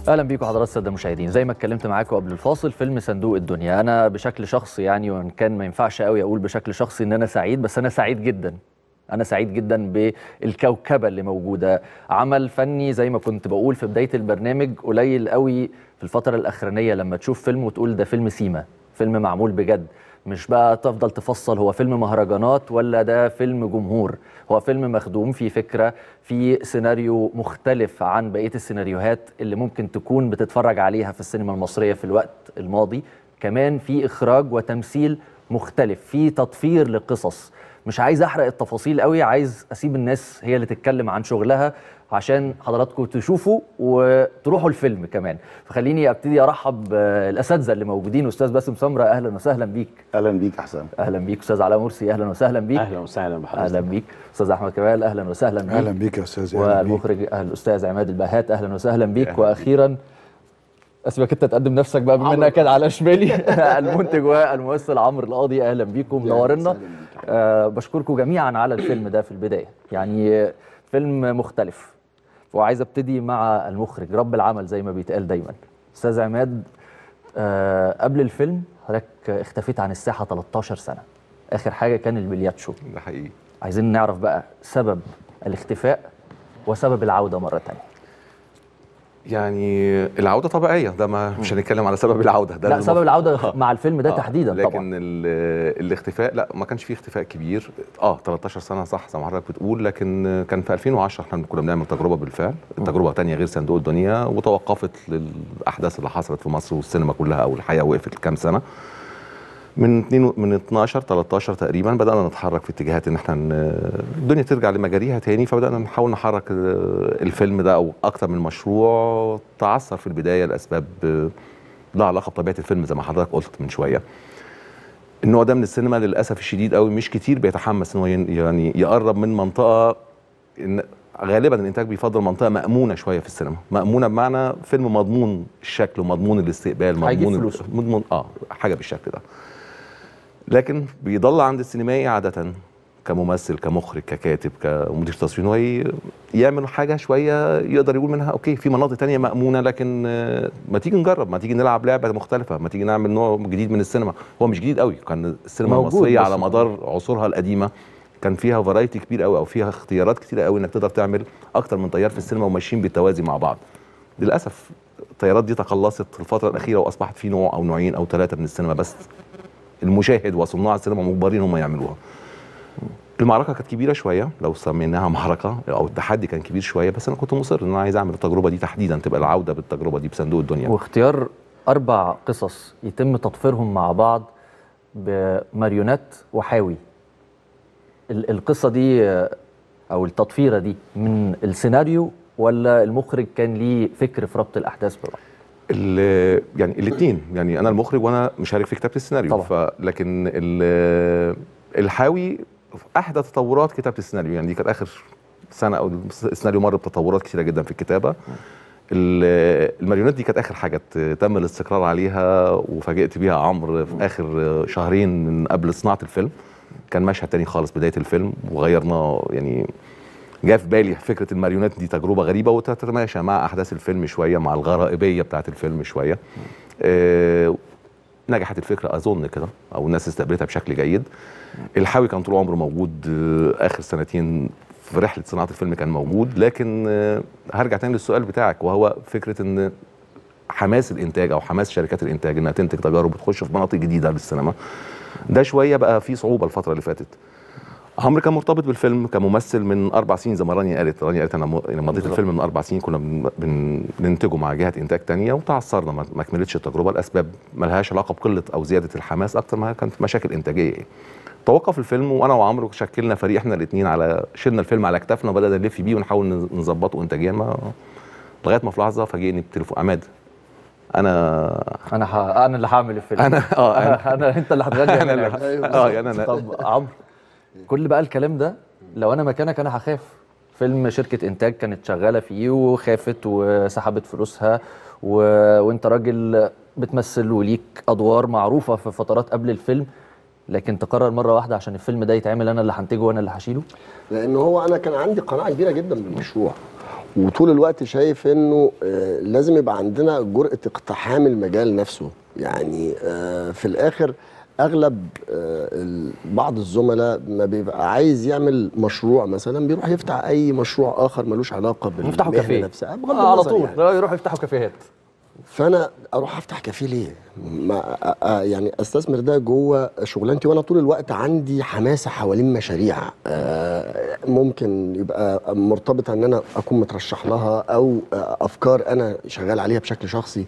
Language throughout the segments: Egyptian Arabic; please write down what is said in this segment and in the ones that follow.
اهلا بيكم حضرات الساده المشاهدين زي ما اتكلمت معاكم قبل الفاصل فيلم صندوق الدنيا انا بشكل شخصي يعني وان كان ما ينفعش قوي اقول بشكل شخصي ان انا سعيد بس انا سعيد جدا انا سعيد جدا بالكوكبه اللي موجوده عمل فني زي ما كنت بقول في بدايه البرنامج قليل قوي في الفتره الاخرانيه لما تشوف فيلم وتقول ده فيلم سيما فيلم معمول بجد مش بقى تفضل تفصل هو فيلم مهرجانات ولا ده فيلم جمهور هو فيلم مخدوم في فكرة في سيناريو مختلف عن بقية السيناريوهات اللي ممكن تكون بتتفرج عليها في السينما المصرية في الوقت الماضي كمان في إخراج وتمثيل مختلف في تطفير لقصص مش عايز احرق التفاصيل قوي عايز اسيب الناس هي اللي تتكلم عن شغلها عشان حضراتكم تشوفوا وتروحوا الفيلم كمان فخليني ابتدي ارحب بالاساتذه اللي موجودين استاذ باسم سمره اهلا وسهلا بيك اهلا بيك حسام اهلا بيك استاذ علاء مرسي اهلا وسهلا بيك اهلا وسهلا بحضرتك اهلا بيك استاذ احمد كمال اهلا وسهلا بيك اهلا بيك يا استاذ أهلاً بيك. والمخرج الاستاذ عماد البهات اهلا وسهلا بيك واخيرا اسيبك انت تقدم نفسك بقى بما انك كده على شمالي المنتج والممثل عمرو القاضي اهلا بيكم منورنا آه بشكركم جميعا على الفيلم ده في البدايه يعني فيلم مختلف وعايز ابتدي مع المخرج رب العمل زي ما بيتقال دايما استاذ عماد آه قبل الفيلم حضرتك اختفيت عن الساحه 13 سنه اخر حاجه كان البلياتشو ده حقيقي عايزين نعرف بقى سبب الاختفاء وسبب العوده مره تانية يعني العوده طبيعيه ده ما مش هنتكلم على سبب العوده ده لا المف- سبب العوده آه. مع الفيلم ده آه، تحديدا لكن طبعا ال- الاختفاء لا ما كانش فيه اختفاء كبير اه 13 سنه صح زي ما حضرتك بتقول لكن كان في 2010 احنا كنا بنعمل تجربه بالفعل تجربه تانية غير صندوق الدنيا وتوقفت للاحداث اللي حصلت في مصر والسينما كلها او الحياه وقفت كام سنه من 2 من 12 13 تقريبا بدانا نتحرك في اتجاهات ان احنا ن- الدنيا ترجع لمجاريها تاني فبدانا نحاول نحرك آه، الفيلم ده او اكتر من مشروع تعثر في البدايه لاسباب آه، لها علاقه بطبيعه الفيلم زي ما حضرتك قلت من شويه النوع ده من السينما للاسف الشديد قوي مش كتير بيتحمس ان هو ين- يعني يقرب من منطقه إن غالبا الانتاج بيفضل منطقه مامونه شويه في السينما مامونه بمعنى فيلم مضمون الشكل ومضمون الاستقبال هيجيب مضمون فلوسه. مضمون اه حاجه بالشكل ده لكن بيضل عند السينمائي عاده كممثل كمخرج ككاتب كمدير تصوير هو ي- يعمل حاجه شويه يقدر يقول منها اوكي في مناطق تانية مامونه لكن آه، ما تيجي نجرب ما تيجي نلعب لعبه مختلفه ما تيجي نعمل نوع جديد من السينما هو مش جديد قوي كان السينما موجود المصريه بس- على مدار عصورها القديمه كان فيها فرايتي كبير قوي او فيها اختيارات كتير قوي انك تقدر تعمل اكتر من تيار في السينما وماشيين بالتوازي مع بعض للاسف التيارات دي تقلصت في الفتره الاخيره واصبحت في نوع او نوعين او ثلاثه من السينما بس المشاهد وصناع السينما مجبرين هم يعملوها المعركه كانت كبيره شويه لو سميناها معركه او التحدي كان كبير شويه بس انا كنت مصر ان انا عايز اعمل التجربه دي تحديدا تبقى العوده بالتجربه دي بصندوق الدنيا واختيار اربع قصص يتم تطفيرهم مع بعض بماريونات وحاوي ال- القصه دي آه، او التطفيره دي من السيناريو ولا المخرج كان ليه فكر في ربط الاحداث ببعض ال- يعني الاثنين يعني انا المخرج وانا مشارك في كتابه السيناريو طبعا. ف لكن ال- الحاوي احدى تطورات كتابه السيناريو يعني دي كانت اخر سنه او السيناريو مر بتطورات كثيره جدا في الكتابه ال- الماريونات دي كانت اخر حاجه ت- تم الاستقرار عليها وفاجئت بيها عمرو في اخر شهرين من قبل صناعه الفيلم كان مشهد تاني خالص بدايه الفيلم وغيرناه يعني جاء في بالي فكره الماريونات دي تجربه غريبه وتتماشى مع احداث الفيلم شويه مع الغرائبيه بتاعت الفيلم شويه آه نجحت الفكره اظن كده او الناس استقبلتها بشكل جيد الحاوي كان طول عمره موجود آه اخر سنتين في رحله صناعه الفيلم كان موجود لكن آه هرجع تاني للسؤال بتاعك وهو فكره ان حماس الانتاج او حماس شركات الانتاج انها تنتج تجارب وتخش في مناطق جديده للسينما ده شويه بقى فيه صعوبه الفتره اللي فاتت عمرو كان مرتبط بالفيلم كممثل من اربع سنين زي ما رانيا قالت رانيا قالت انا م- يعني مضيت الفيلم من اربع سنين كنا بن- بن- بننتجه مع جهه انتاج تانية وتعثرنا ما ما كملتش التجربه لاسباب ما لهاش علاقه بقله او زياده الحماس اكتر ما كانت مشاكل انتاجيه يعني. توقف الفيلم وانا وعمرو شكلنا فريق احنا الاثنين على شلنا الفيلم على كتافنا وبدانا نلف بيه ونحاول نز- نظبطه انتاجيا ما لغايه ما في لحظه فاجئني بتليفون عماد انا انا ح... انا اللي هعمل الفيلم انا اه انا انا, أنا انت اللي هتغني انا اللي اه يعني انا طب عمرو كل بقى الكلام ده لو انا مكانك انا هخاف فيلم شركه انتاج كانت شغاله فيه وخافت وسحبت فلوسها و... وانت راجل بتمثل وليك ادوار معروفه في فترات قبل الفيلم لكن تقرر مره واحده عشان الفيلم ده يتعمل انا اللي هنتجه وانا اللي هشيله لان هو انا كان عندي قناعه كبيره جدا بالمشروع وطول الوقت شايف انه آه، لازم يبقى عندنا جرأة اقتحام المجال نفسه يعني آه، في الاخر اغلب آه، ال- بعض الزملاء ما بيبقى عايز يعمل مشروع مثلا بيروح يفتح اي مشروع اخر ملوش علاقه يفتحوا بالمهنه كافيه نفسها بغض آه على النظر طول يعني. لا يروحوا يفتحوا كافيهات فانا اروح افتح كافيه ليه؟ ما أ- أ- يعني استثمر ده جوه شغلانتي وانا طول الوقت عندي حماسه حوالين مشاريع آه، ممكن يبقى مرتبطه ان انا اكون مترشح لها او آه، افكار انا شغال عليها بشكل شخصي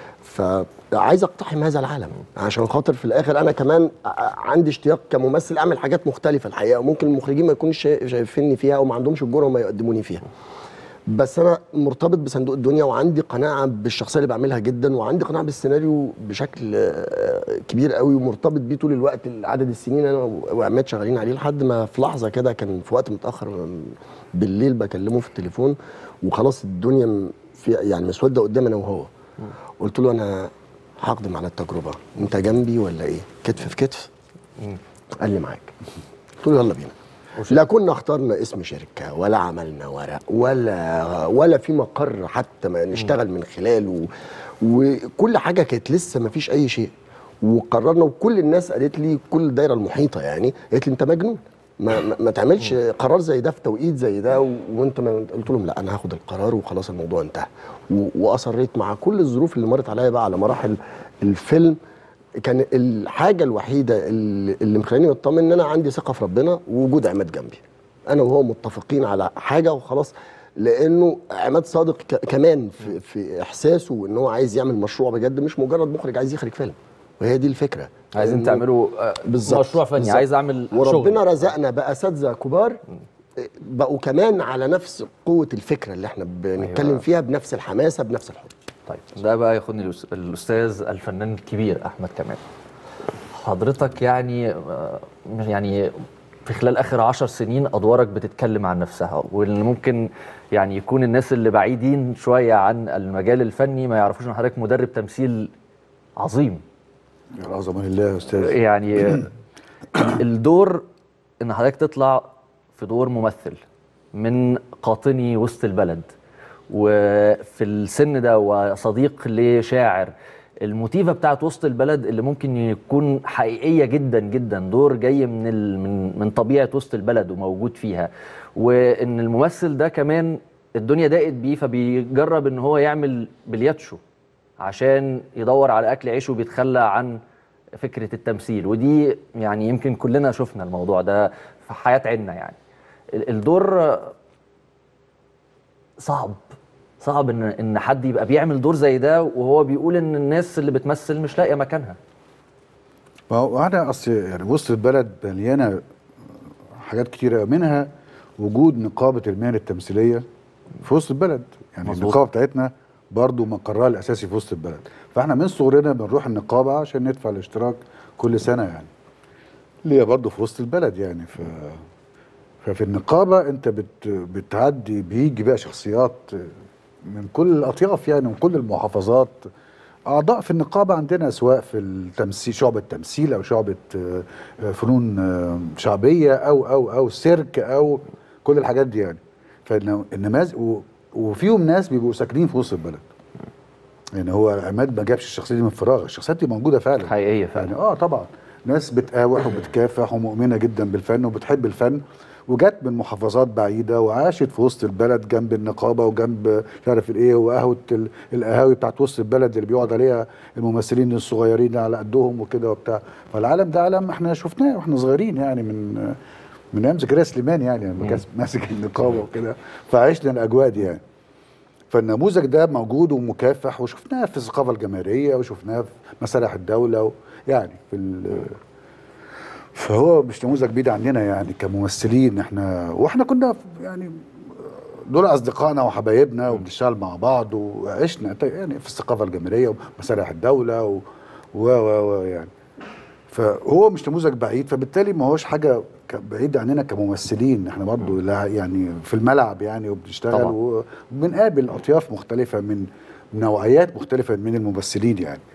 فعايز اقتحم هذا العالم عشان خاطر في الاخر انا كمان ع- عندي اشتياق كممثل اعمل حاجات مختلفه الحقيقه وممكن المخرجين ما يكونوش شا- شايفيني فيها او ما عندهمش الجرأه وما يقدموني فيها بس انا مرتبط بصندوق الدنيا وعندي قناعه بالشخصيه اللي بعملها جدا وعندي قناعه بالسيناريو بشكل آه، كبير قوي ومرتبط بيه طول الوقت عدد السنين انا وعماد شغالين عليه لحد ما في لحظه كده كان في وقت متاخر بالليل بكلمه في التليفون وخلاص الدنيا م- في يعني مسوده قدامي انا وهو قلت له انا هقدم على التجربه انت جنبي ولا ايه كتف في كتف قال لي معاك قلت له يلا بينا لا كنا اخترنا اسم شركه ولا عملنا ورق ولا ولا في مقر حتى ما نشتغل من خلاله وكل حاجه كانت لسه ما فيش اي شيء وقررنا وكل الناس قالت لي كل الدايره المحيطه يعني قالت لي انت مجنون ما, ما, ما تعملش قرار زي ده في توقيت زي ده و- وانت ما قلت لهم لا انا هاخد القرار وخلاص الموضوع انتهى و- واصريت مع كل الظروف اللي مرت عليا بقى على مراحل الفيلم كان الحاجه الوحيده اللي, اللي مخليني مطمن ان انا عندي ثقه في ربنا ووجود عماد جنبي انا وهو متفقين على حاجه وخلاص لانه عماد صادق ك- كمان في, في احساسه ان هو عايز يعمل مشروع بجد مش مجرد مخرج عايز يخرج فيلم وهي دي الفكره عايزين إنه- تعملوا آه، بالظبط مشروع فني بالظبط. عايز اعمل وربنا شغل. رزقنا باساتذه كبار بقوا كمان على نفس قوه الفكره اللي احنا بنتكلم أيوة. فيها بنفس الحماسه بنفس الحب طيب ده بقى ياخدني الأس- الاستاذ الفنان الكبير احمد كمال حضرتك يعني آه، يعني في خلال اخر عشر سنين ادوارك بتتكلم عن نفسها واللي ممكن يعني يكون الناس اللي بعيدين شويه عن المجال الفني ما يعرفوش ان حضرتك مدرب تمثيل عظيم العظمه لله يا استاذ يعني الدور ان حضرتك تطلع في دور ممثل من قاطني وسط البلد وفي السن ده وصديق لشاعر الموتيفا بتاعت وسط البلد اللي ممكن يكون حقيقيه جدا جدا دور جاي من ال من من طبيعه وسط البلد وموجود فيها وان الممثل ده كمان الدنيا ضاقت بيه فبيجرب ان هو يعمل بلياتشو عشان يدور على اكل عيشه وبيتخلى عن فكره التمثيل ودي يعني يمكن كلنا شفنا الموضوع ده في حياه عنا يعني ال- الدور صعب صعب ان ان حد يبقى بيعمل دور زي ده وهو بيقول ان الناس اللي بتمثل مش لاقيه مكانها ما هو انا اصل يعني وسط البلد مليانه حاجات كتيره منها وجود نقابه المهن التمثيليه في وسط البلد يعني مظبوط. النقابه بتاعتنا برضو مقرها الاساسي في وسط البلد فاحنا من صغرنا بنروح النقابه عشان ندفع الاشتراك كل سنه يعني اللي هي برضو في وسط البلد يعني ف ففي النقابه انت بت بتعدي بيجي بقى شخصيات من كل الاطياف يعني من كل المحافظات اعضاء في النقابه عندنا سواء في التمثيل شعبه تمثيل او شعبه آه، آه، فنون آه، شعبيه او او او سيرك او كل الحاجات دي يعني فالنماذج وفيهم ناس بيبقوا ساكنين في وسط البلد يعني هو عماد ما جابش الشخصيه دي من فراغ الشخصيات دي موجوده فعلا حقيقيه فعلا يعني اه طبعا ناس بتقاوح وبتكافح ومؤمنه جدا بالفن وبتحب الفن وجت من محافظات بعيده وعاشت في وسط البلد جنب النقابه وجنب مش عارف الايه وقهوه ال- القهاوي بتاعت وسط البلد اللي بيقعد عليها الممثلين الصغيرين على قدهم وكده وبتاع فالعالم ده عالم احنا شفناه واحنا صغيرين يعني من من ايام زكريا سليمان يعني لما كان ماسك النقابه وكده فعشنا الاجواء دي يعني فالنموذج ده موجود ومكافح وشفناه في الثقافه الجماهيريه وشفناه في مسارح الدوله و يعني في ال- فهو مش نموذج بعيد عننا يعني كممثلين احنا واحنا كنا يعني دول اصدقائنا وحبايبنا وبنشتغل مع بعض وعشنا يعني في الثقافه الجماهيريه ومسارح الدوله و و و و يعني فهو مش نموذج بعيد فبالتالي ما هوش حاجه ك- بعيد عننا كممثلين احنا برضو لا يعني في الملعب يعني وبنشتغل طبعا. وبنقابل اطياف مختلفه من نوعيات مختلفه من الممثلين يعني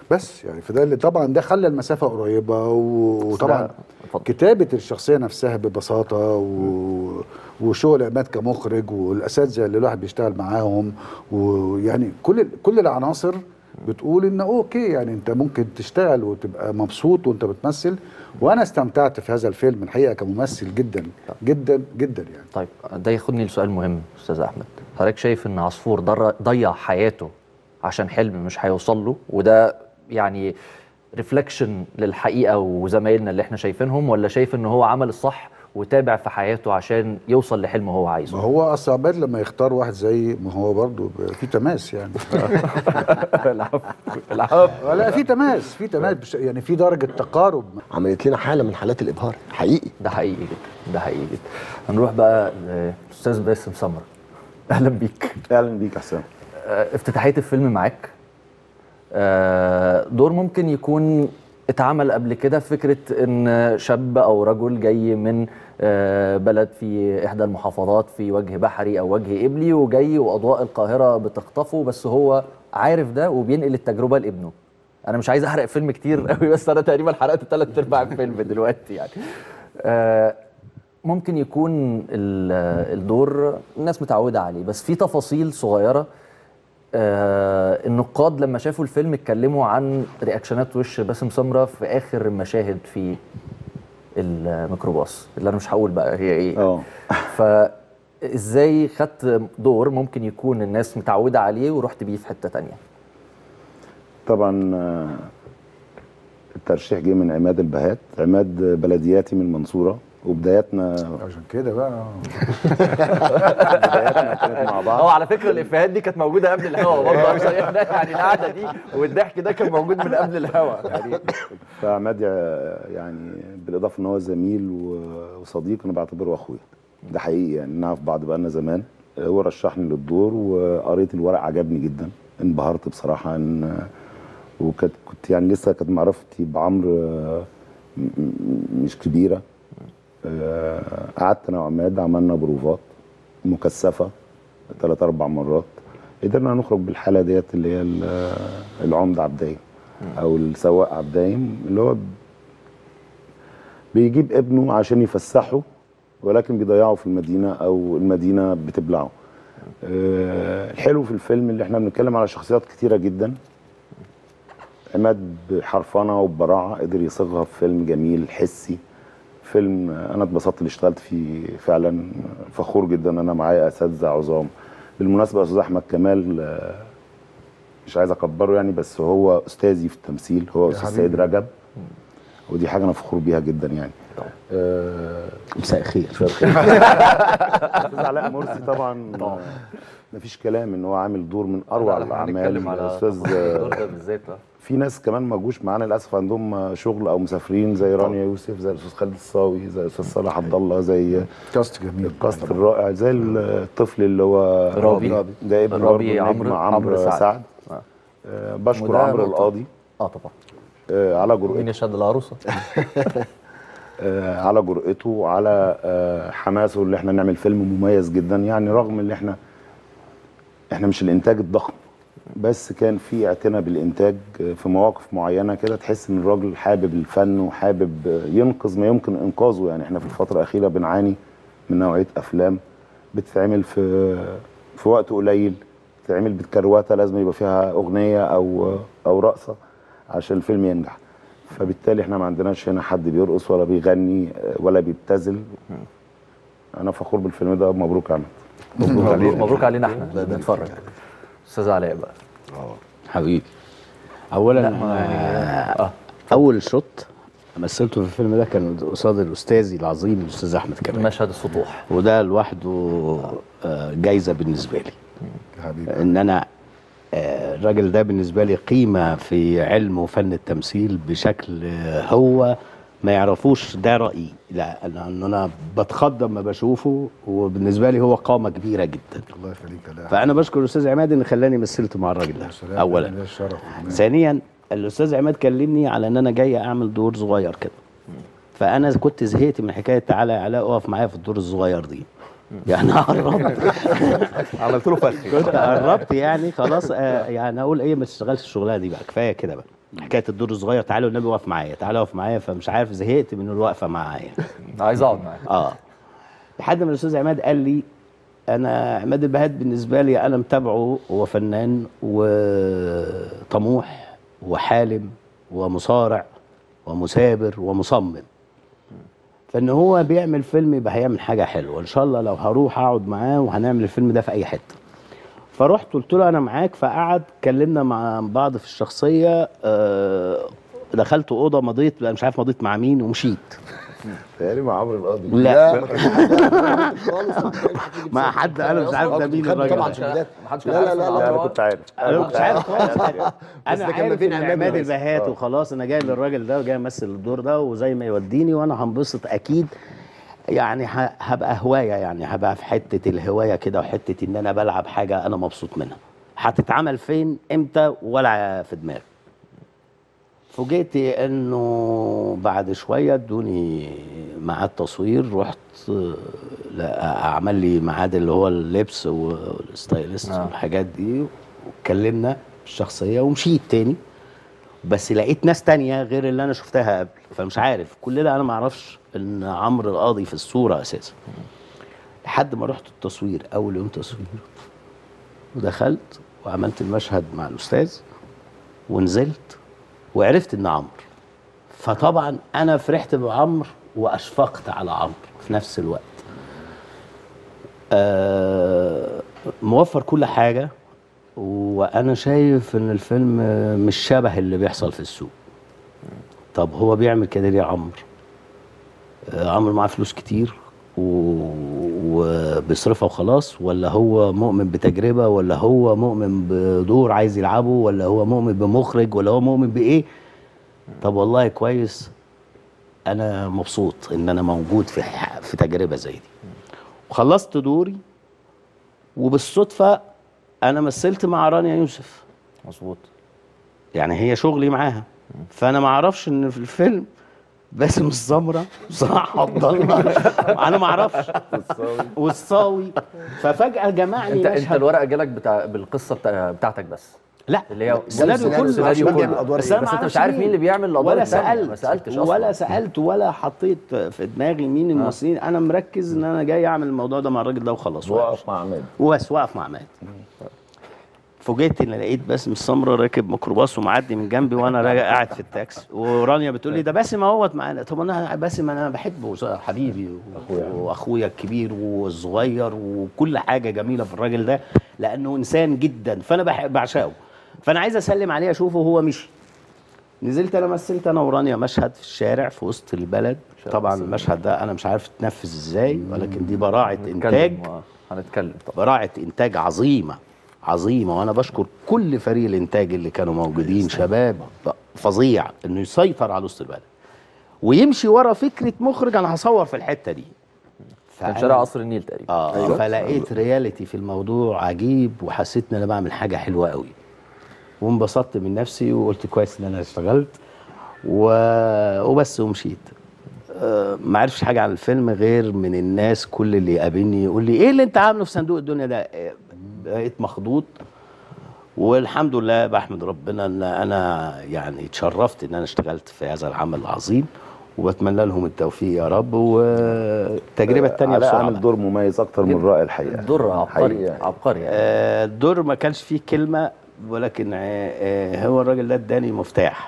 بس يعني فده اللي طبعا ده خلى المسافه قريبه و- وطبعا اتفضل. كتابه الشخصيه نفسها ببساطه و... وشغل عماد كمخرج والاساتذه اللي الواحد بيشتغل معاهم ويعني كل كل العناصر بتقول ان اوكي يعني انت ممكن تشتغل وتبقى مبسوط وانت بتمثل وانا استمتعت في هذا الفيلم الحقيقه كممثل جدا جدا جدا يعني طيب ده ياخدني لسؤال مهم استاذ احمد حضرتك شايف ان عصفور ضر- ضيع حياته عشان حلم مش هيوصل له وده يعني ريفلكشن للحقيقه وزمايلنا اللي احنا شايفينهم ولا شايف ان هو عمل الصح وتابع في حياته عشان يوصل لحلم هو ما عايزه هو اصل عماد لما يختار واحد زي ما هو برضه في تماس يعني العفو العفو لا في تماس في تماس بش- يعني في درجه تقارب عملت لنا حاله من حالات الابهار حقيقي ده حقيقي جدا ده حقيقي جدا هنروح بقى لاستاذ باسم سمره اهلا بيك اهلا بيك يا حسام آه، افتتاحيه الفيلم معاك آه، دور ممكن يكون اتعمل قبل كده فكره ان شاب او رجل جاي من آه، بلد في احدى المحافظات في وجه بحري او وجه قبلي وجاي واضواء القاهره بتخطفه بس هو عارف ده وبينقل التجربه لابنه انا مش عايز احرق فيلم كتير قوي بس انا تقريبا حرقت ثلاث ارباع الفيلم دلوقتي يعني آه، ممكن يكون ال- الدور الناس متعوده عليه بس في تفاصيل صغيره آه النقاد لما شافوا الفيلم اتكلموا عن رياكشنات وش باسم سمره في اخر المشاهد في الميكروباص اللي انا مش هقول بقى هي ايه اه فازاي خدت دور ممكن يكون الناس متعوده عليه ورحت بيه في حته تانية طبعا آه، الترشيح جه من عماد البهات عماد بلدياتي من المنصوره وبداياتنا عشان كده بقى بداياتنا كانت مع بعض اه على فكره الافيهات دي كانت موجوده قبل الهوا برضه عشان احنا يعني القعده دي والضحك ده كان موجود من قبل الهوا يعني فعماد يع- يعني بالاضافه ان هو زميل و- وصديق انا بعتبره اخويا ده حقيقي يعني نعرف بعض بقالنا زمان هو رشحني للدور وقريت الورق عجبني جدا انبهرت بصراحه ان وكانت كنت يعني لسه كانت معرفتي بعمرو آه، م- م- مش كبيره آه، قعدت انا وعماد عملنا بروفات مكثفه ثلاث اربع مرات قدرنا نخرج بالحاله ديت اللي هي ال- العمده عبدايم او السواق عبدايم اللي هو بيجيب ابنه عشان يفسحه ولكن بيضيعه في المدينه او المدينه بتبلعه آه، الحلو في الفيلم اللي احنا بنتكلم على شخصيات كتيره جدا عماد بحرفنه وببراعه قدر يصيغها في فيلم جميل حسي فيلم انا اتبسطت اللي اشتغلت فيه فعلا فخور جدا انا معايا اساتذه عظام بالمناسبه استاذ احمد كمال آه، مش عايز اكبره يعني بس هو استاذي في التمثيل هو استاذ حبيبي. سيد رجب ودي حاجه انا فخور بيها جدا يعني آه، مساء الخير استاذ علاء مرسي طبعا آه، مفيش كلام ان هو عامل دور من اروع الاعمال هنتكلم على استاذ الدور ده بالذات آه. في ناس كمان ما جوش معانا للاسف عندهم شغل او مسافرين زي رانيا يوسف زي الاستاذ خالد الصاوي زي الاستاذ صالح عبد الله زي كاست جميل الكاست الرائع زي الطفل اللي هو رابي. ده ابن رابي برضه عمرو- نجم عمرو عمرو سعد. سعد آه. آه، بشكر وده عمرو نقطة. القاضي اه طبعا آه، على مين جرأته يشهد العروسه آه، على جرأته وعلى آه، حماسه اللي احنا نعمل فيلم مميز جدا يعني رغم ان احنا احنا مش الانتاج الضخم بس كان في اعتناء بالانتاج آه، في مواقف معينه كده تحس ان الراجل حابب الفن وحابب آه، ينقذ ما يمكن انقاذه يعني احنا في الفتره الاخيره بنعاني من نوعيه افلام بتتعمل في في وقت قليل بتتعمل بتكروته لازم يبقى فيها اغنيه او او رقصه عشان الفيلم ينجح فبالتالي احنا ما عندناش هنا حد بيرقص ولا بيغني آه، ولا بيبتذل انا فخور بالفيلم ده مبروك يا عماد مبروك علينا مبروك علينا احنا بنتفرج استاذ علاء بقى حبيبي اولا آه اول شوت مثلته في الفيلم ده كان قصاد الاستاذي العظيم الاستاذ احمد كمال مشهد السطوح وده لوحده آه، جايزه بالنسبه لي حبيبي ان انا آه، الراجل ده بالنسبه لي قيمه في علم وفن التمثيل بشكل آه، هو ما يعرفوش ده رايي لا لان انا بتخض لما بشوفه وبالنسبه لي هو قامه كبيره جدا الله يخليك يا لا فانا بشكر الاستاذ عماد ان خلاني مثلت مع الراجل ده سلام، اولا ده الشرف ثانيا الاستاذ عماد كلمني على ان انا جاي اعمل دور صغير كده فانا كنت زهقت من حكايه تعالى يا علاء اقف معايا في الدور الصغير دي يعني قربت عملت له فخ كنت قربت يعني خلاص آه يعني اقول ايه ما تشتغلش الشغلانه دي بقى كفايه كده بقى حكايه الدور الصغير تعالى والنبي وقف معايا تعالى وقف معايا فمش عارف زهقت من الوقفه معايا عايز اقعد معاك اه لحد ما الاستاذ عماد قال لي انا عماد البهات بالنسبه لي انا متابعه هو فنان وطموح وحالم ومصارع ومثابر ومصمم فان هو بيعمل فيلم يبقى هيعمل حاجه حلوه ان شاء الله لو هروح اقعد معاه وهنعمل الفيلم ده في اي حته فرحت قلت له انا معاك فقعد اتكلمنا مع بعض في الشخصيه آه، دخلت اوضه مضيت مش عارف مضيت مع مين ومشيت تهيألي مع عمرو القاضي لا ما كانش حد خالص ما كانش حد يجيب مع سيرته. حد انا مش عارف ده مين خد الراجل طبعا ده. شهادات محدش لا كان لا عارف لا إن لا انا كنت عارف انا مش عارف خالص انا ده كان ما عارف بين ان عماد عماد وبس. البهات وخلاص انا جاي للراجل ده وجاي امثل الدور ده وزي ما يوديني وانا هنبسط اكيد يعني ه- هبقى هوايه يعني هبقى في حته الهوايه كده وحته ان انا بلعب حاجه انا مبسوط منها هتتعمل فين امتى ولا في دماغي فوجئت انه بعد شويه ادوني ميعاد تصوير رحت آه، لا، عمل لي ميعاد اللي هو اللبس والستايلست آه. والحاجات دي واتكلمنا الشخصيه ومشيت تاني بس لقيت ناس تانية غير اللي انا شفتها قبل فمش عارف كل ده انا ما اعرفش ان عمرو القاضي في الصوره اساسا لحد ما رحت التصوير اول يوم تصوير ودخلت وعملت المشهد مع الاستاذ ونزلت وعرفت ان عمرو فطبعا انا فرحت بعمرو واشفقت على عمرو في نفس الوقت آه موفر كل حاجه وانا شايف ان الفيلم مش شبه اللي بيحصل في السوق طب هو بيعمل كده ليه عمرو آه، عمرو معاه فلوس كتير و- وبيصرفها وخلاص ولا هو مؤمن بتجربه ولا هو مؤمن بدور عايز يلعبه ولا هو مؤمن بمخرج ولا هو مؤمن بايه طب والله كويس انا مبسوط ان انا موجود في ح- في تجربه زي دي وخلصت دوري وبالصدفه انا مثلت مع رانيا يوسف مظبوط يعني هي شغلي معاها فانا ما اعرفش ان في الفيلم باسم السمره صلاح عبد الله انا ما اعرفش والصاوي ففجاه جمعني انت انت مشهد الورقه جالك بتاع بالقصه بتاع بتاعتك بس لا اللي هي السيناريو السيناريو كله سيناريو السيناريو بيعمل كله أدوار بس إيه؟ انا بس ما انت أعرفش مش عارف مين اللي بيعمل الادوار ولا التانية. سالت ما سالتش اصلا ولا سالت ولا حطيت في دماغي مين الممثلين انا مركز ان انا جاي اعمل الموضوع ده مع الراجل ده وخلاص وقف مع عماد وبس واقف مع عماد فوجئت ان لقيت باسم السمره راكب ميكروباص ومعدي من جنبي وانا راجع قاعد في التاكسي ورانيا بتقول لي ده باسم اهوت معانا طب انا باسم انا بحبه حبيبي و- واخويا الكبير والصغير وكل حاجه جميله في الراجل ده لانه انسان جدا فانا بح- بعشقه فانا عايز اسلم عليه اشوفه وهو مشي نزلت انا مثلت انا ورانيا مشهد في الشارع في وسط البلد طبعا المشهد ده انا مش عارف تنفذ ازاي ولكن دي براعه انتاج هنتكلم آه، هنتكلم طبعا براعة إنتاج عظيمة عظيمة وأنا بشكر كل فريق الإنتاج اللي كانوا موجودين شباب فظيع إنه يسيطر على وسط البلد ويمشي ورا فكرة مخرج أنا هصور في الحتة دي كان فأنا- شارع قصر النيل تقريبا اه أيوة. فلقيت رياليتي في الموضوع عجيب وحسيت ان انا بعمل حاجه حلوه قوي وانبسطت من نفسي وقلت كويس ان انا اشتغلت و... وبس ومشيت آه ما عرفش حاجه عن الفيلم غير من الناس كل اللي يقابلني يقول لي ايه اللي انت عامله في صندوق الدنيا ده آه، بقيت مخضوض والحمد لله بحمد ربنا ان انا يعني اتشرفت ان انا اشتغلت في هذا العمل العظيم وبتمنى لهم التوفيق يا رب والتجربه الثانيه علاء بسرعه عامل بقى. دور مميز اكتر من رائع الحقيقه دور عبقري حقيقي يعني. عبقري يعني. آه، الدور ما كانش فيه كلمة ولكن آه، آه، هو الراجل ده اداني مفتاح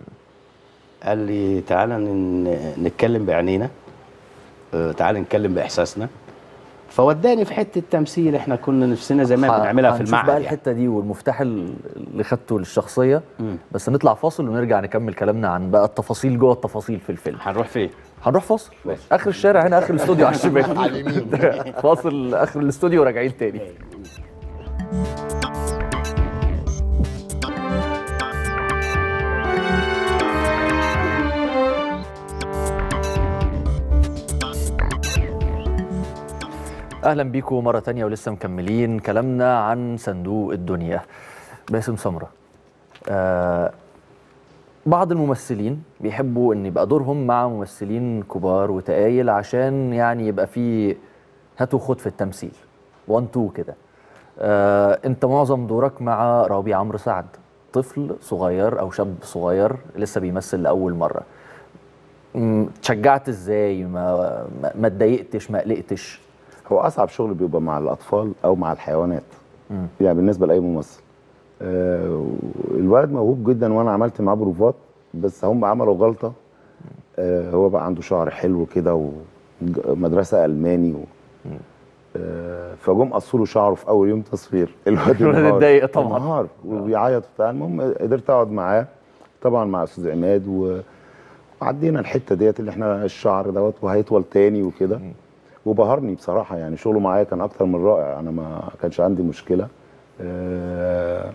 قال لي تعالى ن- نتكلم بعينينا آه، تعالى نتكلم بإحساسنا فوداني في حتة تمثيل احنا كنا نفسنا زمان ه- بنعملها في هنشوف المعهد بقى يعني. الحته دي والمفتاح ال- اللي خدته للشخصيه بس نطلع فاصل ونرجع نكمل كلامنا عن بقى التفاصيل جوه التفاصيل في الفيلم هنروح فين؟ هنروح فاصل اخر الشارع هنا اخر الاستوديو على الشمال على اليمين. فاصل اخر الاستوديو وراجعين تاني اهلا بيكم مره تانية ولسه مكملين كلامنا عن صندوق الدنيا باسم سمره آه بعض الممثلين بيحبوا ان يبقى دورهم مع ممثلين كبار وتقايل عشان يعني يبقى في هات وخد في التمثيل 1 2 كده آه انت معظم دورك مع ربيع عمرو سعد طفل صغير او شاب صغير لسه بيمثل لاول مره م، اتشجعت ازاي ما ما- ما اتضايقتش ما قلقتش هو اصعب شغل بيبقى مع الاطفال او مع الحيوانات يعني بالنسبه لاي ممثل آه الولد موهوب جدا وانا عملت معاه بروفات بس هم عملوا غلطه آه هو بقى عنده شعر حلو كده ومدرسه الماني و آه فجم قصوا له شعره في اول يوم تصوير الواد الولد انهار. اتضايق طبعاً. انهار وبيعيط وبتاع المهم قدرت اقعد معاه طبعا مع استاذ عماد و وعدينا الحته ديت اللي احنا الشعر دوت وهيطول تاني وكده وبهرني بصراحه يعني شغله معايا كان اكتر من رائع انا ما كانش عندي مشكله آه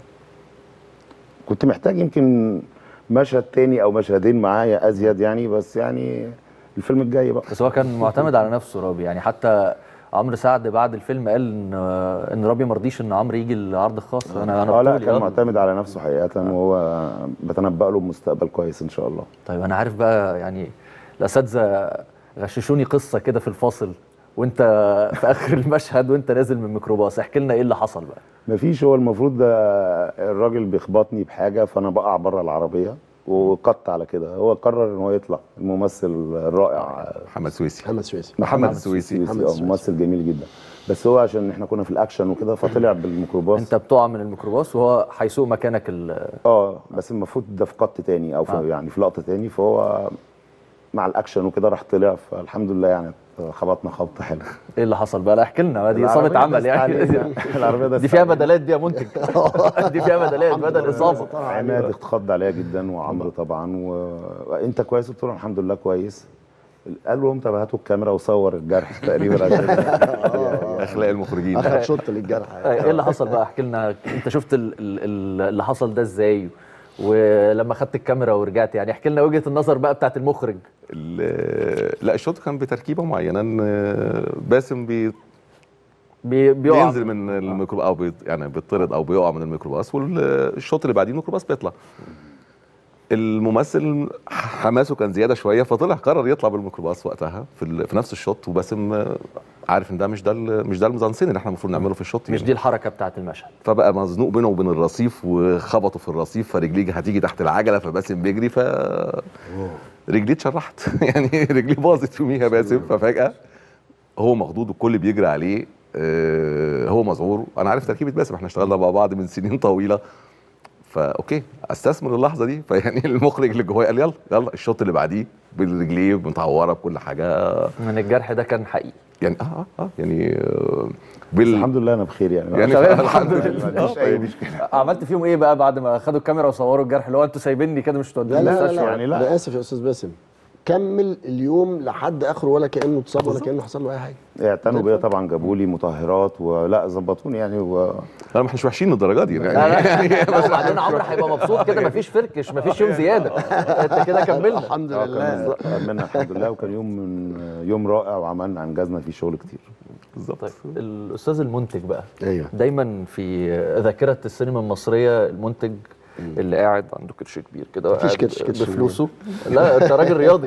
كنت محتاج يمكن مشهد تاني او مشهدين معايا ازيد يعني بس يعني الفيلم الجاي بقى بس هو كان معتمد على نفسه رابي يعني حتى عمرو سعد بعد الفيلم قال ان ان رابي ما رضيش ان عمرو يجي العرض الخاص انا انا اه لا بطولي، كان آه. معتمد على نفسه حقيقه وهو بتنبأ له بمستقبل كويس ان شاء الله طيب انا عارف بقى يعني الاساتذه غششوني قصه كده في الفاصل وانت في اخر المشهد وانت نازل من الميكروباص احكي لنا ايه اللي حصل بقى مفيش هو المفروض ده الراجل بيخبطني بحاجه فانا بقع بره العربيه وقط على كده هو قرر ان هو يطلع الممثل الرائع محمد سويسي محمد سويسي محمد السويسي محمد آه، السويسي. ممثل جميل جدا بس هو عشان احنا كنا في الاكشن وكده فطلع بالميكروباص انت بتقع من الميكروباص وهو هيسوق مكانك ال- اه بس المفروض ده في قط تاني او في آه. يعني في لقطه تاني فهو مع الاكشن وكده راح طلع فالحمد لله يعني خبطنا خبطه حلوه ايه اللي حصل بقى لا احكي لنا دي اصابه العربية عمل دست يعني علينا. العربيه دست دي فيها علينا. بدلات دي يا منتج دي فيها بدلات بدل اصابه عماد اتخض عليا جدا وعمرو طبعا و... وانت كويس قلت له الحمد لله كويس قال له طب هاتوا الكاميرا وصور الجرح تقريبا عشان اخلاق المخرجين اخد شوط للجرح ايه اللي حصل بقى احكي لنا انت شفت ال- ال- ال- اللي حصل ده ازاي ولما خدت الكاميرا ورجعت يعني احكي لنا وجهه النظر بقى بتاعت المخرج ال- لا الشوط كان بتركيبه معينه ان باسم بي بي بيقع بينزل من الميكروباص او بي يعني بيطرد او بيقع من الميكروباص والشوط اللي بعديه الميكروباص بيطلع الممثل حماسه كان زياده شويه فطلع قرر يطلع بالميكروباص وقتها في, ال- في نفس الشوط وباسم عارف ان ده مش ده ال- مش ده الميزانسين اللي احنا المفروض نعمله في الشوط مش دي الحركه بتاعت المشهد فبقى مزنوق بينه وبين الرصيف وخبطوا في الرصيف فرجليه هتيجي تحت العجله فباسم بيجري ف رجليه اتشرحت يعني رجليه باظت يوميها باسم ففجاه هو مخضوض والكل بيجري عليه آه، هو مذعور انا عارف تركيبه باسم احنا اشتغلنا مع بعض من سنين طويله فاوكي استثمر اللحظه دي فيعني المخرج اللي جوايا قال يلا يلا الشوط اللي بعديه بالرجليه متعوره بكل حاجه من الجرح ده كان حقيقي يعني اه اه, آه يعني آه بس بال الحمد لله انا بخير يعني يعني تمام، الحمد الحمد لله ما فيش اي مشكله عملت فيهم ايه بقى بعد ما خدوا الكاميرا وصوروا الجرح اللي هو انتوا سايبيني كده مش لا تودوني لا لا, المستشفى لا, يعني لا. انا اسف يا استاذ باسم كمل اليوم لحد اخره ولا كانه اتصاب ولا كانه حصل له اي حاجه اعتنوا بيا طبعا جابوا لي مطهرات ولا ظبطوني يعني و... لا ما احناش وحشين للدرجه دي لا يعني لا لا وبعدين عمرو هيبقى مبسوط كده مفيش فركش مفيش يوم زياده انت كده كملنا الحمد آه، لله كان كملنا الحمد لله وكان يوم من يوم رائع وعملنا انجزنا فيه شغل كتير بالظبط طيب الاستاذ المنتج بقى ايوه دايما في ذاكره السينما المصريه المنتج اللي قاعد عنده كرش كبير كده مفيش وقاعد كرش- كرش بفلوسه لا انت راجل رياضي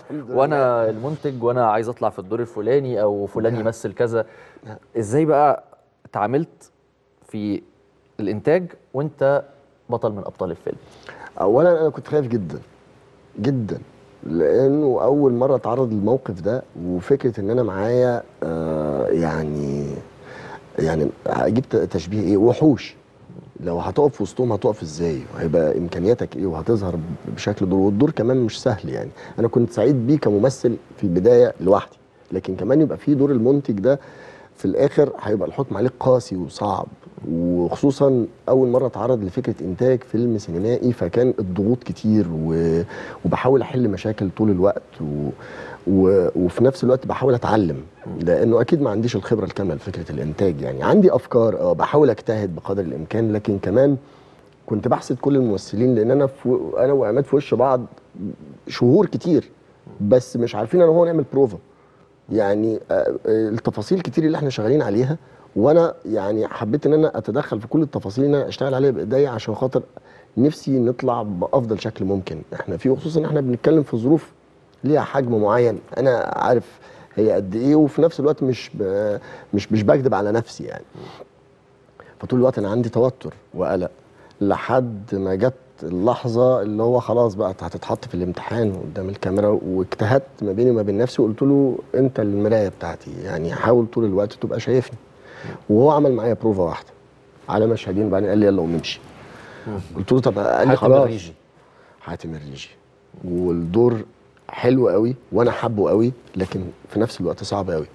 وانا المنتج وانا عايز اطلع في الدور الفلاني او فلان يمثل كذا ازاي بقى اتعاملت في الانتاج وانت بطل من ابطال الفيلم اولا انا كنت خايف جدا جدا لانه اول مره اتعرض للموقف ده وفكره ان انا معايا آه يعني يعني اجيب ت- تشبيه ايه وحوش لو هتقف في وسطهم هتقف ازاي وهيبقى امكانياتك ايه وهتظهر ب- بشكل دور والدور كمان مش سهل يعني انا كنت سعيد بيه كممثل في البدايه لوحدي لكن كمان يبقى في دور المنتج ده في الاخر هيبقى الحكم عليه قاسي وصعب وخصوصا اول مره اتعرض لفكره انتاج فيلم سينمائي فكان الضغوط كتير و... وبحاول احل مشاكل طول الوقت و... و... وفي نفس الوقت بحاول اتعلم لانه اكيد ما عنديش الخبره الكامله لفكره الانتاج يعني عندي افكار اه بحاول اجتهد بقدر الامكان لكن كمان كنت بحسد كل الممثلين لان انا في... انا وعماد في وش بعض شهور كتير بس مش عارفين انا وهو نعمل بروفا يعني آه، آه، التفاصيل كتير اللي احنا شغالين عليها وانا يعني حبيت ان انا اتدخل في كل التفاصيل اللي انا اشتغل عليها بايديا عشان خاطر نفسي نطلع بافضل شكل ممكن احنا في خصوصا ان احنا بنتكلم في ظروف ليها حجم معين انا عارف هي قد ايه وفي نفس الوقت مش ب... مش مش بكذب على نفسي يعني فطول الوقت انا عندي توتر وقلق لحد ما جت اللحظه اللي هو خلاص بقى هتتحط في الامتحان قدام الكاميرا واجتهدت ما بيني وما بين نفسي وقلت له انت المرايه بتاعتي يعني حاول طول الوقت تبقى شايفني وهو عمل معايا بروفا واحده على مشهدين وبعدين قال لي يلا قوم امشي قلت له طب قال لي حاتم خلاص الريجي. حاتم الريجي والدور حلو قوي وانا حابه قوي لكن في نفس الوقت صعب قوي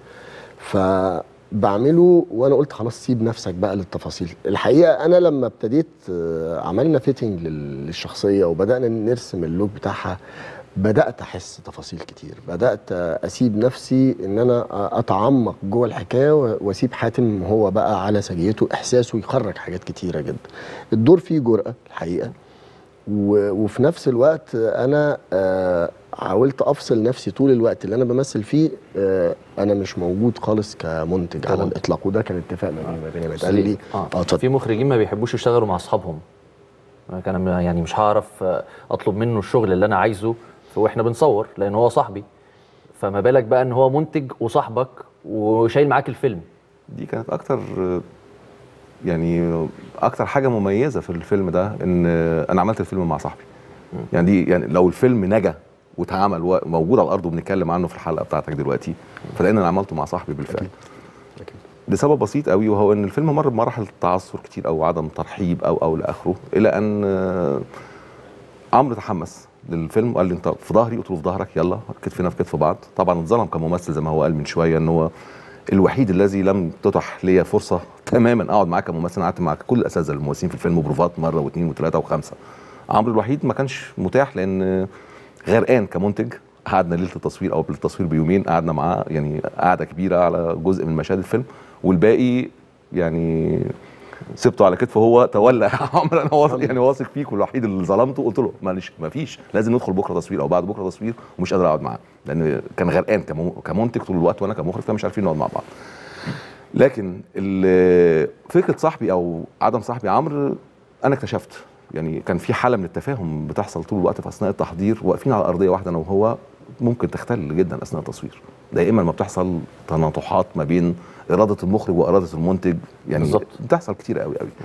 فبعمله وانا قلت خلاص سيب نفسك بقى للتفاصيل الحقيقه انا لما ابتديت آه، عملنا فيتنج للشخصيه وبدانا نرسم اللوك بتاعها بدات احس تفاصيل كتير بدات اسيب نفسي ان انا اتعمق جوه الحكايه و- واسيب حاتم هو بقى على سجيته احساسه يخرج حاجات كتيره جدا الدور فيه جرأه الحقيقه و- وفي نفس الوقت انا آه، حاولت افصل نفسي طول الوقت اللي انا بمثل فيه آه، انا مش موجود خالص كمنتج على كمنتج. الاطلاق وده كان اتفاق ما بيني وما بين عماد. قال لي اه اه اتفضل في مخرجين ما بيحبوش يشتغلوا مع اصحابهم أنا كان م- يعني مش هعرف آه، اطلب منه الشغل اللي انا عايزه ف- واحنا بنصور لان هو صاحبي فما بالك بقى ان هو منتج وصاحبك وشايل معاك الفيلم دي كانت اكتر يعني اكتر حاجه مميزه في الفيلم ده ان انا عملت الفيلم مع صاحبي يعني دي يعني لو الفيلم نجا واتعمل وموجود على الارض وبنتكلم عنه في الحلقه بتاعتك دلوقتي فلان انا عملته مع صاحبي بالفعل لسبب بسيط قوي وهو ان الفيلم مر بمراحل تعثر كتير او عدم ترحيب او او لاخره الى ان آه، عمرو تحمس للفيلم وقال لي انت في ظهري قلت له في ظهرك يلا كتفنا في كتف بعض طبعا اتظلم كممثل زي ما هو قال من شويه ان هو الوحيد الذي لم تتح لي فرصه تماما اقعد معاه كممثل أنا قعدت مع كل الاساتذه الممثلين في الفيلم بروفات مره واثنين وثلاثه وخمسه عمرو الوحيد ما كانش متاح لان غرقان كمنتج قعدنا ليله التصوير او قبل التصوير بيومين قعدنا معاه يعني قعده كبيره على جزء من مشاهد الفيلم والباقي يعني سبته على كتفه هو تولى يا عمرو انا واثق يعني واثق فيك والوحيد اللي ظلمته قلت له معلش ما فيش لازم ندخل بكره تصوير او بعد بكره تصوير ومش قادر اقعد معاه لان كان غرقان كمو- كمنتج طول الوقت وانا كمخرج فمش عارفين نقعد مع بعض لكن ال- فكره صاحبي او عدم صاحبي عمرو انا اكتشفت يعني كان في حاله من التفاهم بتحصل طول الوقت في اثناء التحضير واقفين على ارضيه واحده انا وهو ممكن تختل جدا اثناء التصوير دائما ما بتحصل تناطحات ما بين اراده المخرج واراده المنتج يعني بالظبط. بتحصل كتير قوي قوي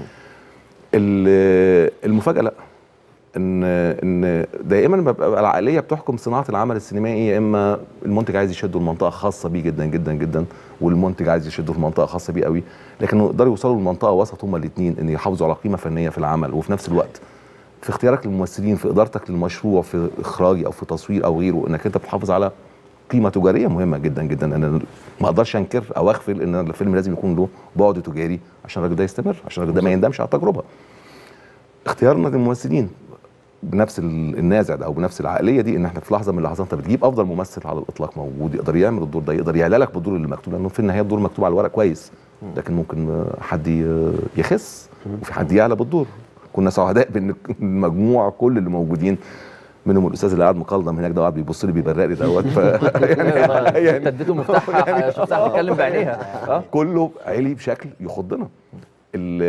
ال- المفاجاه لا ان ان دائما ببقى العقليه بتحكم صناعه العمل السينمائي يا اما المنتج عايز يشده لمنطقه خاصه بيه جدا جدا جدا والمنتج عايز يشده في منطقه خاصه بيه قوي لكن يقدروا يوصلوا لمنطقه وسط هما الاثنين ان يحافظوا على قيمه فنيه في العمل وفي نفس الوقت في اختيارك للممثلين في ادارتك للمشروع في اخراجي او في تصوير او غيره انك انت بتحافظ على قيمه تجاريه مهمه جدا جدا انا ما اقدرش انكر او اغفل ان الفيلم لازم يكون له بعد تجاري عشان الراجل ده يستمر عشان الراجل ده ما يندمش على التجربه اختيارنا للممثلين بنفس ال- النازع ده او بنفس العقليه دي ان احنا في لحظه من اللحظات انت بتجيب افضل ممثل على الاطلاق موجود يقدر يعمل الدور ده يقدر يعلى لك بالدور اللي مكتوب لانه في النهايه الدور مكتوب على الورق كويس لكن ممكن آه، حد ي- يخس وفي حد يعلى بالدور كنا سعداء بان المجموع كل اللي موجودين منهم الاستاذ اللي قاعد مقلدم هناك ده قاعد بيبص لي بيبرق لي دوت ف يعني انت اديته مفتاح شفتها بتتكلم بعينيها اه كله عالي بشكل يخضنا ال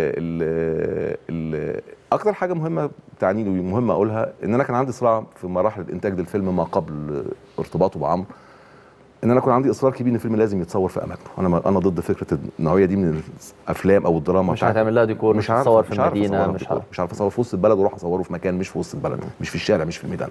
ال ال اكتر حاجه مهمه تعني لي ومهمه اقولها ان انا كان عندي صراع في مراحل الانتاج للفيلم ما قبل ارتباطه بعمرو ان انا كان عندي اصرار كبير ان الفيلم لازم يتصور في اماكنه انا ما انا ضد فكره النوعيه دي من الافلام او الدراما مش بتاعت- هتعمل لها ديكور مش عارف- هتصور في مش عارف المدينه أصورها مش ديكور. عارف مش عارف اصور في وسط البلد واروح اصوره في مكان مش في وسط البلد مش في الشارع مش في الميدان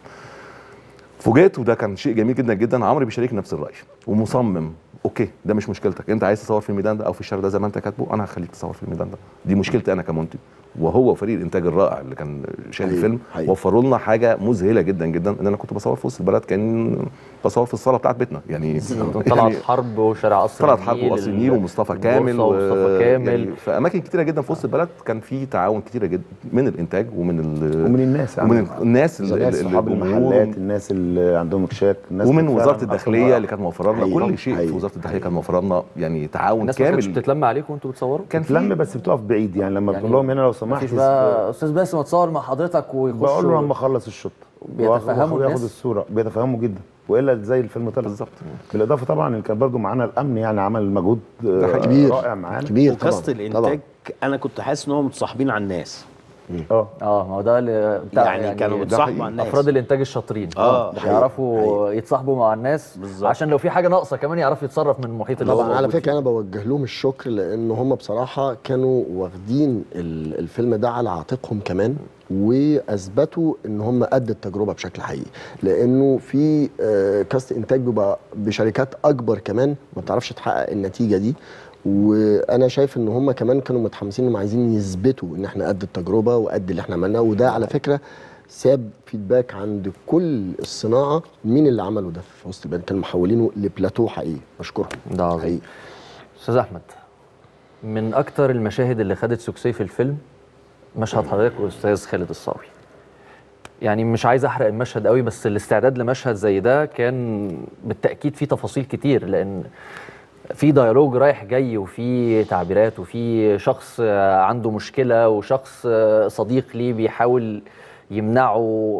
فوجئت وده كان شيء جميل جدا جدا عمرو بيشاركني نفس الراي ومصمم اوكي ده مش مشكلتك انت عايز تصور في الميدان ده او في الشارع ده زي ما انت كاتبه انا هخليك تصور في الميدان ده دي مشكلتي انا كمنتج وهو وفريق الانتاج الرائع اللي كان شايل حقيقي، الفيلم حقيقي. وفروا لنا حاجه مذهله جدا جدا ان انا كنت بصور في وسط البلد كان بصور في الصاله بتاعت بيتنا يعني طلعت حرب وشارع قصر طلعت حرب النيل، وقصر النيل ومصطفى البورصة كامل ومصطفى كامل يعني في اماكن كتيره جدا في وسط البلد كان في تعاون كتيره جدا من الانتاج ومن ال ومن الناس ومن يعني. الناس اللي- الناس اللي- صحاب الجمهور المحلات الناس اللي عندهم اكشاك الناس ومن اللي وزاره فعلاً الداخليه أصلاً اللي كانت موفره لنا حقيقي. كل شيء في حقيقي. وزاره الداخليه كانت موفره لنا يعني تعاون الناس ما كانتش كامل بتتلم عليكم وانتوا بتصوروا كان في لم بس بتقف بعيد يعني لما يعني بتقول لهم هنا لو سمحت مفيش بقى استاذ باسم اتصور مع حضرتك ويخش بقول له لما اخلص الشوط بيتفهموا وياخد الناس؟ الصوره بيتفهموا جدا والا ازاي الفيلم طلع بالظبط بالاضافه طبعا ان كان برضو معانا الامن يعني عمل مجهود آه، كبير رائع معانا كبير وكاست طبعا الانتاج انا كنت حاسس ان هم متصاحبين على الناس اه اه ما هو ده اللي بتاع يعني كانوا ده بيتصاحبوا حقيقي. مع الناس افراد الانتاج الشاطرين آه، ده حقيقي. يعرفوا يتصاحبوا مع الناس بالظبط. عشان لو في حاجه ناقصه كمان يعرف يتصرف من المحيط اللي هو طبعا على موجود فكره انا بوجه لهم الشكر لان هم بصراحه كانوا واخدين ال- الفيلم ده على عاتقهم كمان واثبتوا ان هم قد التجربه بشكل حقيقي لانه في آه، كاست انتاج بيبقى بشركات اكبر كمان ما بتعرفش تحقق النتيجه دي وانا شايف ان هم كمان كانوا متحمسين انهم عايزين يثبتوا ان احنا قد التجربه وقد اللي احنا عملناه وده على فكره ساب فيدباك عند كل الصناعه مين اللي عمله ده في وسط البلد كانوا محولينه لبلاتو حقيقي بشكرهم ده عظيم حقيقي استاذ احمد من اكتر المشاهد اللي خدت سوكسي في الفيلم مشهد حضرتك واستاذ خالد الصاوي يعني مش عايز احرق المشهد قوي بس الاستعداد لمشهد زي ده كان بالتاكيد فيه تفاصيل كتير لان في ديالوج رايح جاي وفي تعبيرات وفي شخص آه، عنده مشكله وشخص آه، صديق ليه بيحاول يمنعه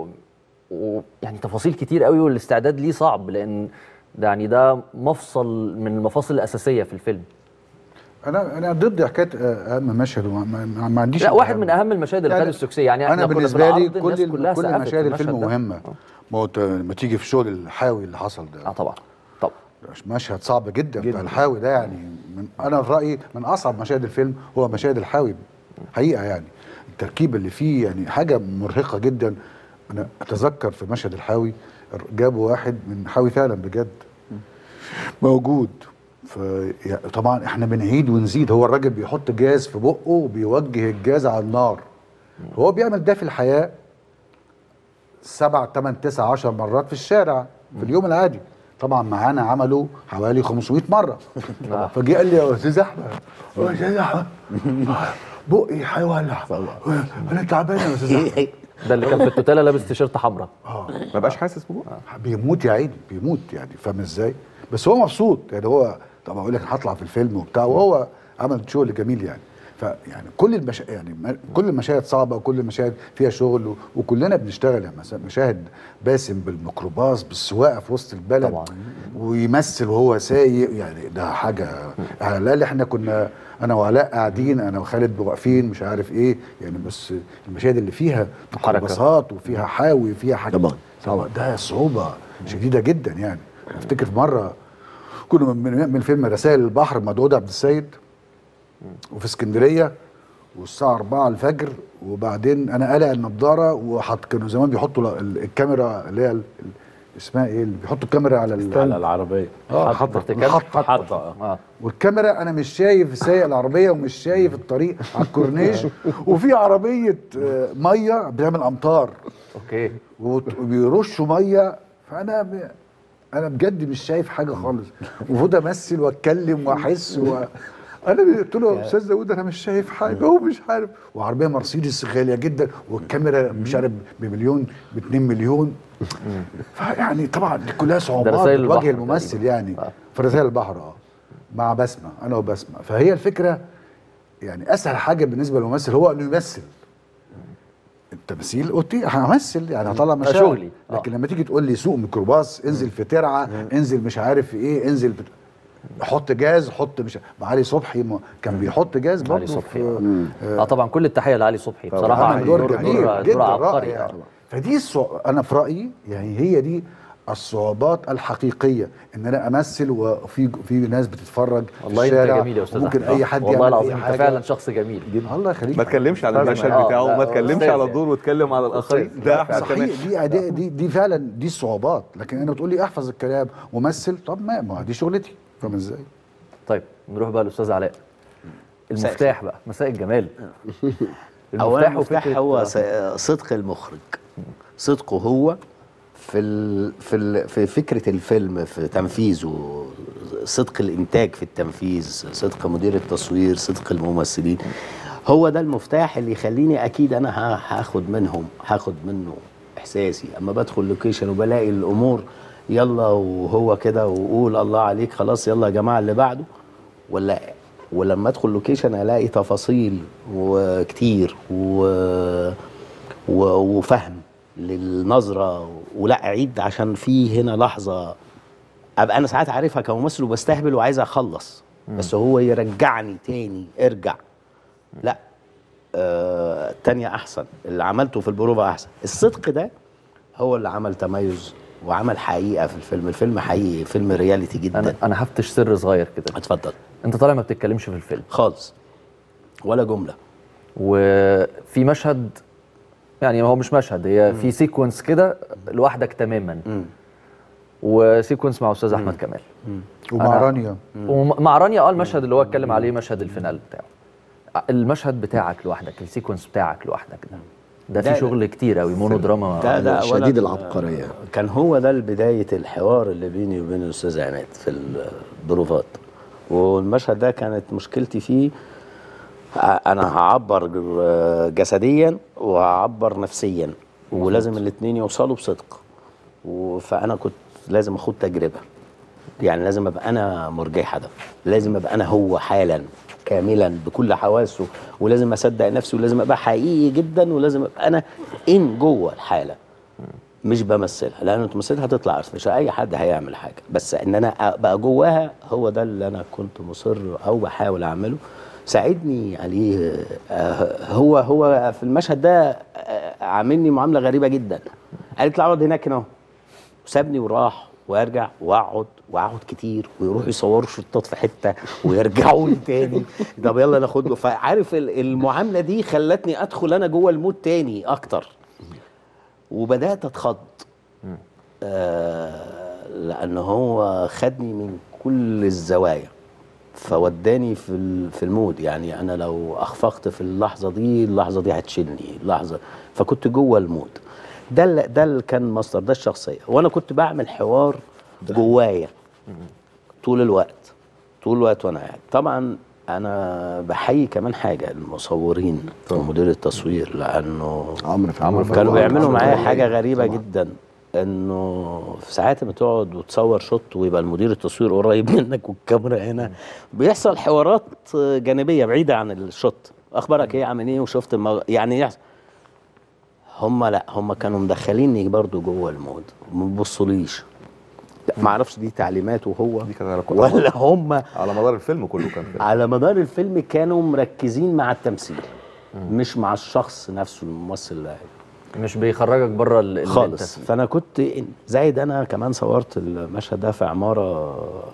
ويعني تفاصيل كتير قوي والاستعداد ليه صعب لان ده يعني ده مفصل من المفاصل الاساسيه في الفيلم انا انا ضد حكايه آه، اهم مشهد وما ما, ما عنديش لا واحد الأهم. من اهم المشاهد اللي يعني خدت السوكسيه يعني احنا انا كنا بالنسبه لي بنعرض الناس كل كلها كل سقفت مشاهد المشهد الفيلم ده. مهمه ما هو ت- لما تيجي في شغل الحاوي اللي حصل ده اه طبعا طبعا مشهد صعب جدا, جداً. جداً. الحاوي ده يعني من انا في رايي من اصعب مشاهد الفيلم هو مشاهد الحاوي حقيقه يعني التركيب اللي فيه يعني حاجه مرهقه جدا انا اتذكر في مشهد الحاوي جابوا واحد من حاوي فعلا بجد موجود ف يعني طبعا احنا بنعيد ونزيد هو الراجل بيحط جاز في بقه وبيوجه الجاز على النار هو بيعمل ده في الحياه سبع ثمان تسع عشر مرات في الشارع في اليوم العادي طبعا معانا عملوا حوالي 500 مره فجه قال لي يا استاذ احمد يا استاذ احمد بقي هيولع انا تعبان يا استاذ احمد ده اللي كان في التوتاله لابس تيشيرت حمراء ما بقاش حاسس ببقى بيموت يا عيني بيموت يعني فاهم ازاي بس هو مبسوط يعني هو طبعا اقول لك أنا هطلع في الفيلم وبتاع وهو عمل شغل جميل يعني فيعني كل المشا... يعني ما- كل المشاهد صعبه وكل المشاهد فيها شغل و... وكلنا بنشتغل يعني مثلا مشاهد باسم بالميكروباص بالسواقه في وسط البلد طبعاً. ويمثل وهو سايق يعني ده حاجه على الاقل احنا كنا انا وعلاء قاعدين انا وخالد واقفين مش عارف ايه يعني بس المشاهد اللي فيها حركة. ميكروباصات وفيها حاوي وفيها حاجه طبعاً. طبعا ده صعوبه شديده جدا يعني افتكر في مره كنا من من فيلم رسائل البحر مع داود عبد السيد وفي اسكندريه والساعه 4 الفجر وبعدين انا قلع النضاره وحط كانوا زمان بيحطوا ال- الكاميرا اللي هي ال- ال- اسمها ايه اللي بيحطوا الكاميرا على ال- على العربيه اه حط حط ارتكاب حط حط اه والكاميرا انا مش شايف سايق العربيه ومش شايف الطريق على الكورنيش وفي عربيه آه، ميه بتعمل امطار اوكي وت- وبيرشوا ميه فانا ب... انا بجد مش شايف حاجه خالص المفروض امثل واتكلم واحس و... انا قلت له يا استاذ داوود انا مش شايف حاجه هو مش عارف وعربيه مرسيدس غاليه جدا والكاميرا مش عارف بمليون ب 2 مليون فيعني طبعا دي كلها صعوبات رسائل البحر بتواجه الممثل تقريباً. يعني آه. في رسائل البحر اه مع بسمه انا وبسمه فهي الفكره يعني اسهل حاجه بالنسبه للممثل هو انه يمثل التمثيل قلت إيه، همثل يعني هطلع مشاهد شغلي. آه. لكن لما تيجي تقول لي سوق ميكروباص انزل في ترعه انزل مش عارف في ايه انزل بت... حط جاز حط مش معالي صبحي ما كان بيحط جاز علي برضه صبحي في اه طبعا كل التحيه لعلي صبحي بصراحه عمل عامل دور دور جميل دور, جدا دور عبقري رائع يعني. يعني. فدي الصع... انا في رايي يعني هي دي الصعوبات الحقيقيه ان انا امثل وفي في ناس بتتفرج في والله انت الشارع جميل يا استاذ ممكن أحمد. اي حد والله يعمل العظيم أي انت حاجة. فعلا شخص جميل الله يخليك ما تكلمش على أستاذ المشهد آه، بتاعه لا، وما تكلمش أستاذ على يعني. الدور واتكلم على الاخرين ده احنا كمان صحيح دي أداء دي دي فعلا دي الصعوبات لكن انا بتقول لي احفظ الكلام ومثل طب ما ما دي شغلتي فاهم ازاي؟ طيب نروح بقى للاستاذ علاء المفتاح بقى مساء الجمال اولا المفتاح وفكرة- هو آه. س- صدق المخرج صدقه هو في ال... في ال... في فكره الفيلم في تنفيذه صدق الانتاج في التنفيذ صدق مدير التصوير صدق الممثلين هو ده المفتاح اللي يخليني اكيد انا ه- هاخد منهم هاخد منه احساسي اما بدخل لوكيشن وبلاقي الامور يلا وهو كده وقول الله عليك خلاص يلا يا جماعه اللي بعده ولا ولما ادخل لوكيشن الاقي تفاصيل وكتير و... و... وفهم للنظره ولا اعيد عشان في هنا لحظه ابقى انا ساعات عارفها كممثل وبستهبل وعايز اخلص بس هو يرجعني تاني ارجع لا آه التانية احسن اللي عملته في البروفا احسن الصدق ده هو اللي عمل تميز وعمل حقيقه في الفيلم الفيلم حقيقي فيلم رياليتي جدا انا انا هفتش سر صغير كده اتفضل انت طالع ما بتتكلمش في الفيلم خالص ولا جمله وفي مشهد يعني هو مش مشهد هي في سيكونس كده لوحدك تماما وسيكونس مع استاذ احمد كمال ومع أنا- رانيا ومع رانيا اه المشهد اللي هو اتكلم عليه مشهد الفينال بتاعه المشهد بتاعك لوحدك السيكونس بتاعك لوحدك ده ده ده- في شغل كتير قوي مونو دراما ده ده أولاً شديد العبقريه كان هو ده بداية الحوار اللي بيني وبين الأستاذ عماد في البروفات والمشهد ده كانت مشكلتي فيه ع- أنا هعبر ج- جسديا وهعبر نفسيا ولازم الاتنين يوصلوا بصدق و- فأنا كنت لازم أخد تجربة يعني لازم أبقى أنا مرجي هدف لازم أبقى أنا هو حالا كاملا بكل حواسه ولازم أصدق نفسي ولازم أبقى حقيقي جدا ولازم أبقى أنا إن جوه الحالة مش بمثلها لان انت تمثلها هتطلع مش اي حد هيعمل حاجه بس ان انا ابقى جواها هو ده اللي انا كنت مصر او بحاول اعمله ساعدني عليه آه، هو هو في المشهد ده آه، عاملني معامله غريبه جدا قال لي اطلع اقعد هناك هنا سابني وراح وارجع واقعد واقعد كتير ويروحوا يصوروا شطات في حته ويرجعوا لي تاني طب يلا ناخد له فعارف ال- المعامله دي خلتني ادخل انا جوه المود تاني اكتر وبدات اتخض آه لان هو خدني من كل الزوايا فوداني في ال- في المود يعني انا لو اخفقت في اللحظه دي اللحظه دي هتشيلني اللحظه فكنت جوه المود ده ال- ده اللي كان مصدر ده الشخصيه وانا كنت بعمل حوار جوايا طول الوقت طول الوقت وانا قاعد طبعا انا بحيي كمان حاجه المصورين ومدير التصوير لانه عمرو فهمي كانوا بيعملوا عمرو معايا فهمي. حاجه غريبه طبعاً. جدا انه في ساعات ما تقعد وتصور شوت ويبقى المدير التصوير قريب منك والكاميرا هنا بيحصل حوارات جانبيه بعيده عن الشوت اخبارك ايه عامل ايه وشفت المو... يعني يحصل هم لا هم كانوا مدخليني برضو جوه المود ما بيبصوليش ما اعرفش دي تعليماته هو دي كانت على كل- ولا هم على مدار الفيلم كله كان كده على مدار الفيلم كانوا مركزين مع التمثيل مش مع الشخص نفسه الممثل اللي مش بيخرجك بره ال- اللي خالص انت فيه. فانا كنت زايد انا كمان صورت المشهد ده في عماره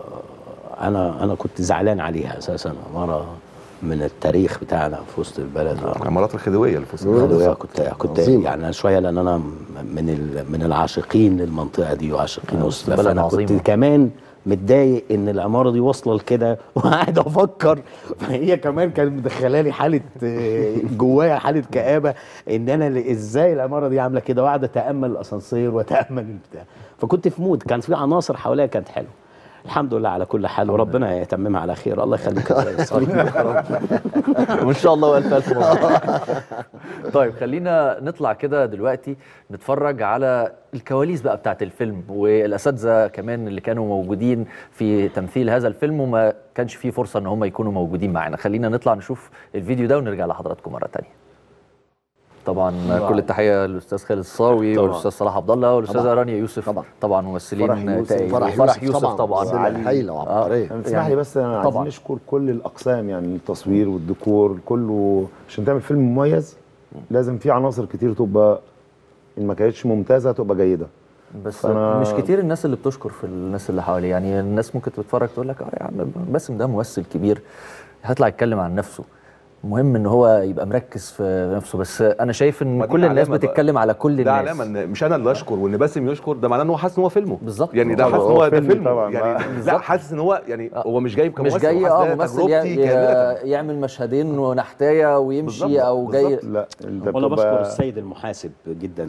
انا انا كنت زعلان عليها اساسا عماره من التاريخ بتاعنا في وسط البلد العمارات الخديويه اللي في وسط مم. البلد. كنت كنت كنت عظيم. يعني شويه لان انا من ال- من العاشقين للمنطقه دي وعاشقين وسط بلد البلد فانا عظيمة. كنت كمان متضايق ان العماره دي واصله لكده وقاعد افكر فهي كمان كانت مدخلالي حاله آه، جوايا حاله كآبه ان انا ل- ازاي العماره دي عامله كده وقاعد اتامل الاسانسير واتامل البتاع فكنت في مود كان في عناصر حواليا كانت حلوه الحمد لله على كل حال وربنا يتممها على خير الله يخليك يا أستاذ صالح. وان شاء الله والف الف مبروك طيب خلينا نطلع كده دلوقتي نتفرج على الكواليس بقى بتاعت الفيلم والاساتذه كمان اللي كانوا موجودين في تمثيل هذا الفيلم وما كانش فيه فرصه ان هم يكونوا موجودين معانا خلينا نطلع نشوف الفيديو ده ونرجع لحضراتكم مره تانية طبعا كل التحيه للاستاذ خالد الصاوي طبعاً. والاستاذ صلاح عبد الله والاستاذه طبعاً. رانيا يوسف طبعاً. طبعا ممثلين فرح يوسف تائب. فرح فرح يوسف يوسف طبعاً. طبعا ممثلة هايلة وعبقرية. اسمح يعني لي بس انا عايزين طبعاً. نشكر كل الاقسام يعني التصوير والديكور كله عشان تعمل فيلم مميز لازم في عناصر كتير تبقى ان ما كانتش ممتازه تبقى جيده بس فأنا- مش كتير الناس اللي بتشكر في الناس اللي حواليه يعني الناس ممكن تتفرج تقول لك اه يا عم باسم ده ممثل كبير هيطلع يتكلم عن نفسه مهم ان هو يبقى مركز في نفسه بس انا شايف ان ما دي كل الناس علامة بقى. بتتكلم على كل ده الناس علامه ان مش انا اللي اشكر وان باسم يشكر ده معناه ان هو حاسس ان هو فيلمه بالظبط. يعني ده طبعاً. حاسس ان هو هو ده فيلم فيلمه طبعاً. يعني لا حاسس ان هو يعني هو مش جاي كممثل مش جاي هو اه حاسس ده ممثل تجربتي ي- كاملة. ي- يعمل مشهدين ونحتايه ويمشي بالظبط، او جاي بالظبط. لا انت وانا بتبقى- بشكر السيد المحاسب جدا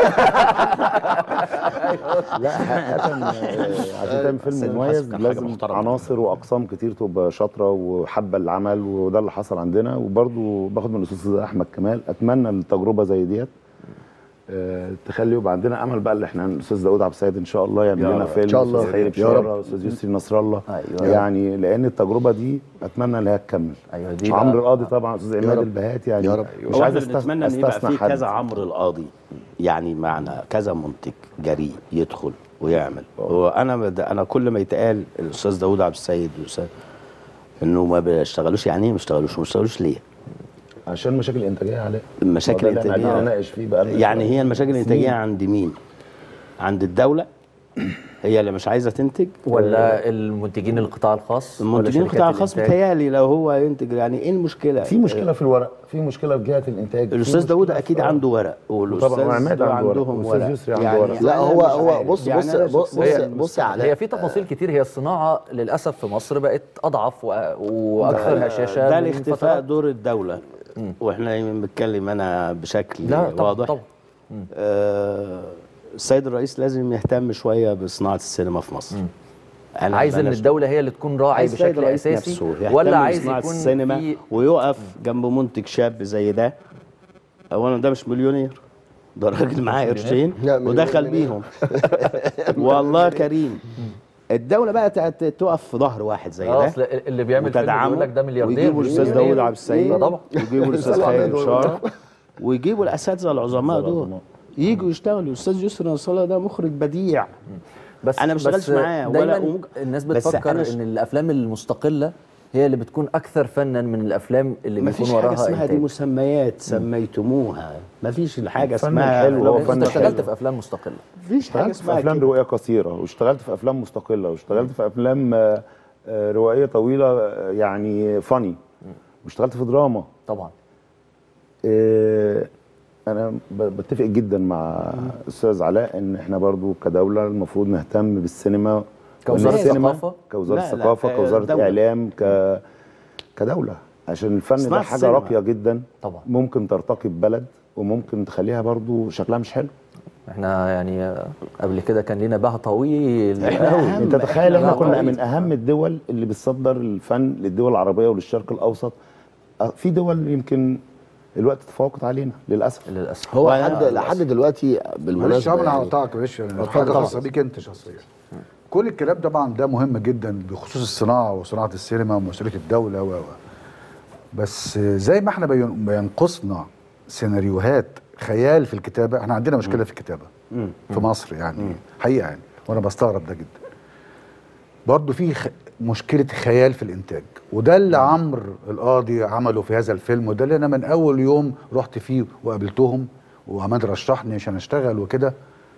لا حقيقة آه، عشان تعمل بس فيلم مميز المحاسب كان حاجة لازم محترمة. عناصر واقسام كتير تبقى شاطره وحابه العمل وده اللي حصل عندنا وبرضو باخد من الاستاذ احمد كمال اتمنى التجربه زي ديت آه، تخلي يبقى عندنا امل بقى اللي احنا الاستاذ داود عبد السيد ان شاء الله يعمل يا لنا رب. فيلم إن شاء الله. أستاذ خير يا بشاره استاذ يسري نصر الله أيوة. يعني لان التجربه دي اتمنى ان هي تكمل ايوه دي عمرو بقى- القاضي طبعا استاذ عماد رب. البهات يعني يا رب. مش هو عايز احنا أستث- بنتمنى ان يبقى استثنى في حد. كذا عمرو القاضي يعني معنى كذا منتج جريء يدخل ويعمل وانا بد... انا كل ما يتقال الاستاذ داوود عبد السيد والأستاذ انه ما بيشتغلوش يعني ايه ما بيشتغلوش ما بيشتغلوش ليه عشان مشاكل انتاجيه علاء المشاكل وده اللي احنا قاعدين الانتاجيه نناقش فيه بقى يعني هي المشاكل الانتاجيه عند مين؟ عند الدوله هي اللي مش عايزه تنتج ولا المنتجين القطاع الخاص ولا المنتجين شركات القطاع الخاص الإنتاج؟ متهيألي لو هو ينتج يعني ايه المشكله؟ في مشكله في الورق في مشكله في جهه الانتاج في الاستاذ داوود مشكلة اكيد في- عنده ورق والاستاذ وطبعا وعماد عنده ورق، عندهم والأستاذ ورق يسري عنده ورق. لا أنا هو مش هو عارف. بص يعني بص أنا بص شخصياً بص, بص يا علاء هي في تفاصيل كتير هي الصناعه للاسف في مصر بقت اضعف وأ- واكثر هشاشه ده من الاختفاء فترات. دور الدوله واحنا بنتكلم انا بشكل لا طبعا واضح طبعا آه السيد الرئيس لازم يهتم شويه بصناعه السينما في مصر أنا عايز ان بلاش- الدوله هي اللي تكون راعي عايز السيد بشكل الرئيس اساسي نفسه يهتم ولا عايز بصناعة يكون السينما في ويقف جنب منتج شاب زي ده اولا ده مش مليونير ده راجل معاه قرشين لا، ودخل مليونير. بيهم والله كريم الدوله بقى تق- تقف في ظهر واحد زي اه ده اصل اللي بيعمل فيلم وتدعمه بيقول لك ده ملياردير ويجيبوا الاستاذ مليونير. داوود عبد السيد لا طبعا ويجيبوا الاستاذ طبعاً. خالد بشاره ويجيبوا الاساتذه العظماء دول يجوا يشتغلوا الاستاذ يسري نصر الله ده مخرج بديع بس أنا ما اشتغلتش بس معاه ولا دايما وممكن- الناس بس بتفكر أنا ش- ان الافلام المستقله هي اللي بتكون اكثر فنا من الافلام اللي ما بيكون فيش حاجه وراها اسمها دي انتاج مسميات سميتوها ما فيش حاجه فن اسمها حلو، هو أفلام فن انت مستقلة. اشتغلت حلو. في افلام مستقله مفيش حاجه اشتغلت في اسمها افلام كده. روائيه قصيره واشتغلت في افلام مستقله واشتغلت في افلام آه، آه، روائيه طويله آه، يعني فاني واشتغلت في دراما طبعا آه، انا ب- بتفق جدا مع استاذ علاء ان احنا برضو كدوله المفروض نهتم بالسينما كوزارة وإن السينما- ثقافة؟ كوزاره لا، لا، ثقافه آه، كوزاره دولة. اعلام ك كدوله عشان الفن ده صناعة حاجه السينما. راقيه جدا طبعا. ممكن ترتقي ببلد وممكن تخليها برضو شكلها مش حلو احنا يعني آه، قبل كده كان لينا باع طويل إحنا قوي أهم- انت تخيل احنا إحنا كنا طويل. من اهم الدول اللي بتصدر الفن للدول العربيه وللشرق الاوسط أه، في دول يمكن الوقت تفوقت علينا للاسف للاسف هو وأنا- لحد لحد دلوقتي معلش بالمناسبه انا يعني هقطعك معلش يعني اتفضل حاجه طبعا. خاصه بيك انت شخصيا كل الكلام طبعا ده مهم جدا بخصوص الصناعه وصناعه السينما ومسؤوليه الدوله و و بس زي ما احنا بين- بينقصنا سيناريوهات خيال في الكتابه احنا عندنا مشكله في الكتابه في مصر يعني حقيقه يعني وانا بستغرب ده جدا برضه في خ... مشكله خيال في الانتاج وده اللي عمرو القاضي عمله في هذا الفيلم وده اللي انا من اول يوم رحت فيه وقابلتهم وعماد رشحني عشان اشتغل وكده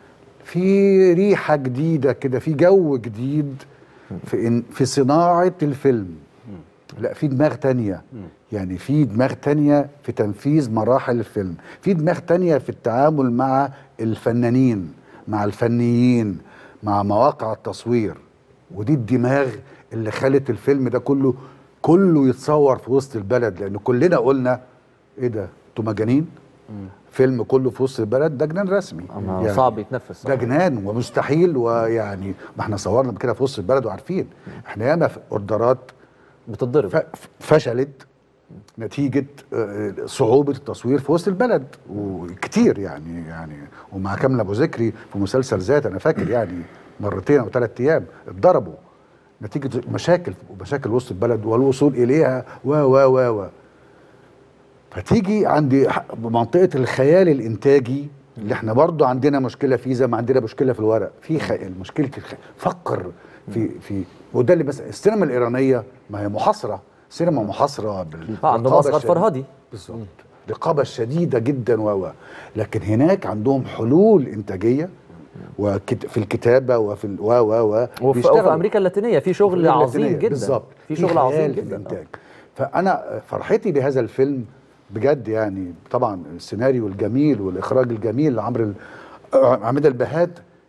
في ريحه جديده كده في جو جديد في إن في صناعه الفيلم لا في دماغ تانية يعني في دماغ تانية في تنفيذ مراحل الفيلم في دماغ تانية في التعامل مع الفنانين مع الفنيين مع مواقع التصوير ودي الدماغ اللي خلت الفيلم ده كله كله يتصور في وسط البلد لان كلنا قلنا ايه ده انتوا مجانين فيلم كله في وسط البلد ده جنان رسمي أما صعب يتنفس ده جنان ومستحيل ويعني ما احنا صورنا كده في وسط البلد وعارفين احنا ياما في اوردرات بتتضرب ف- فشلت نتيجة آه، صعوبة التصوير في وسط البلد وكتير يعني يعني ومع كامل أبو ذكري في مسلسل ذات أنا فاكر يعني مرتين أو ثلاث أيام اتضربوا نتيجة مشاكل مشاكل وسط البلد والوصول إليها و و و و فتيجي عند ح- منطقة الخيال الإنتاجي اللي احنا برضو عندنا مشكلة فيه زي ما عندنا مشكلة في الورق في خيال مشكلة الخيال فكر في في وده اللي بس السينما الإيرانية ما هي محاصرة سينما محاصرة بال آه، عندهم بالرقابة اصغر الشديدة. فرهادي بالظبط رقابة شديدة جدا و و. لكن هناك عندهم حلول إنتاجية وكت في الكتابة وفي ال- و و و وفي, بيشتغلوا. وفي امريكا اللاتينيه في شغل اللاتينية. عظيم جدا بالظبط في شغل عظيم خيال في جدا الانتاج فانا فرحتي بهذا الفيلم بجد يعني طبعا السيناريو الجميل والاخراج الجميل لعمرو ال- آه، عماد البهات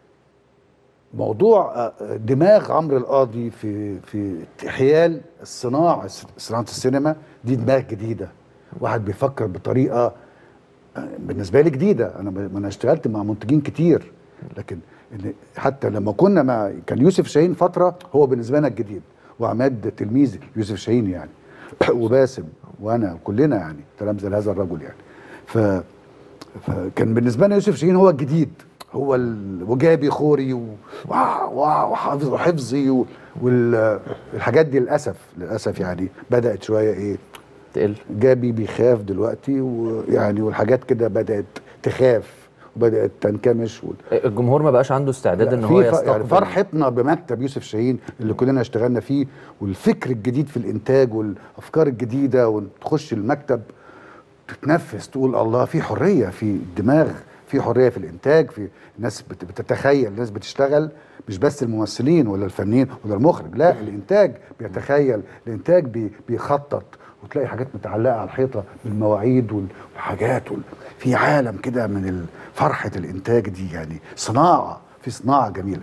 موضوع آه، دماغ عمرو القاضي في في حيال الصناعه صناعه السينما دي دماغ جديده واحد بيفكر بطريقه آه، بالنسبه لي جديده انا ب- انا اشتغلت مع منتجين كتير لكن إن حتى لما كنا مع كان يوسف شاهين فتره هو بالنسبه لنا الجديد وعماد تلميذ يوسف شاهين يعني وباسم وانا كلنا يعني تلامذه لهذا الرجل يعني ف فكان بالنسبه لنا يوسف شاهين هو الجديد هو ال... وجابي خوري و... وع- وع- وحافظ وحفظي و... والحاجات دي للاسف للاسف يعني بدات شويه ايه تقل جابي بيخاف دلوقتي ويعني والحاجات كده بدات تخاف وبدات تنكمش و... الجمهور ما بقاش عنده استعداد ان هو في ف... يستقبل يعني فرحتنا بمكتب يوسف شاهين اللي كلنا اشتغلنا فيه والفكر الجديد في الانتاج والافكار الجديده وتخش المكتب تتنفس تقول الله في حريه في الدماغ في حريه في الانتاج في الناس بت- بتتخيل الناس بتشتغل مش بس الممثلين ولا الفنانين ولا المخرج لا الانتاج بيتخيل الانتاج بي بيخطط وتلاقي حاجات متعلقه على الحيطه بالمواعيد والحاجات وال... في عالم كده من ال- فرحه الانتاج دي يعني صناعه في صناعه جميله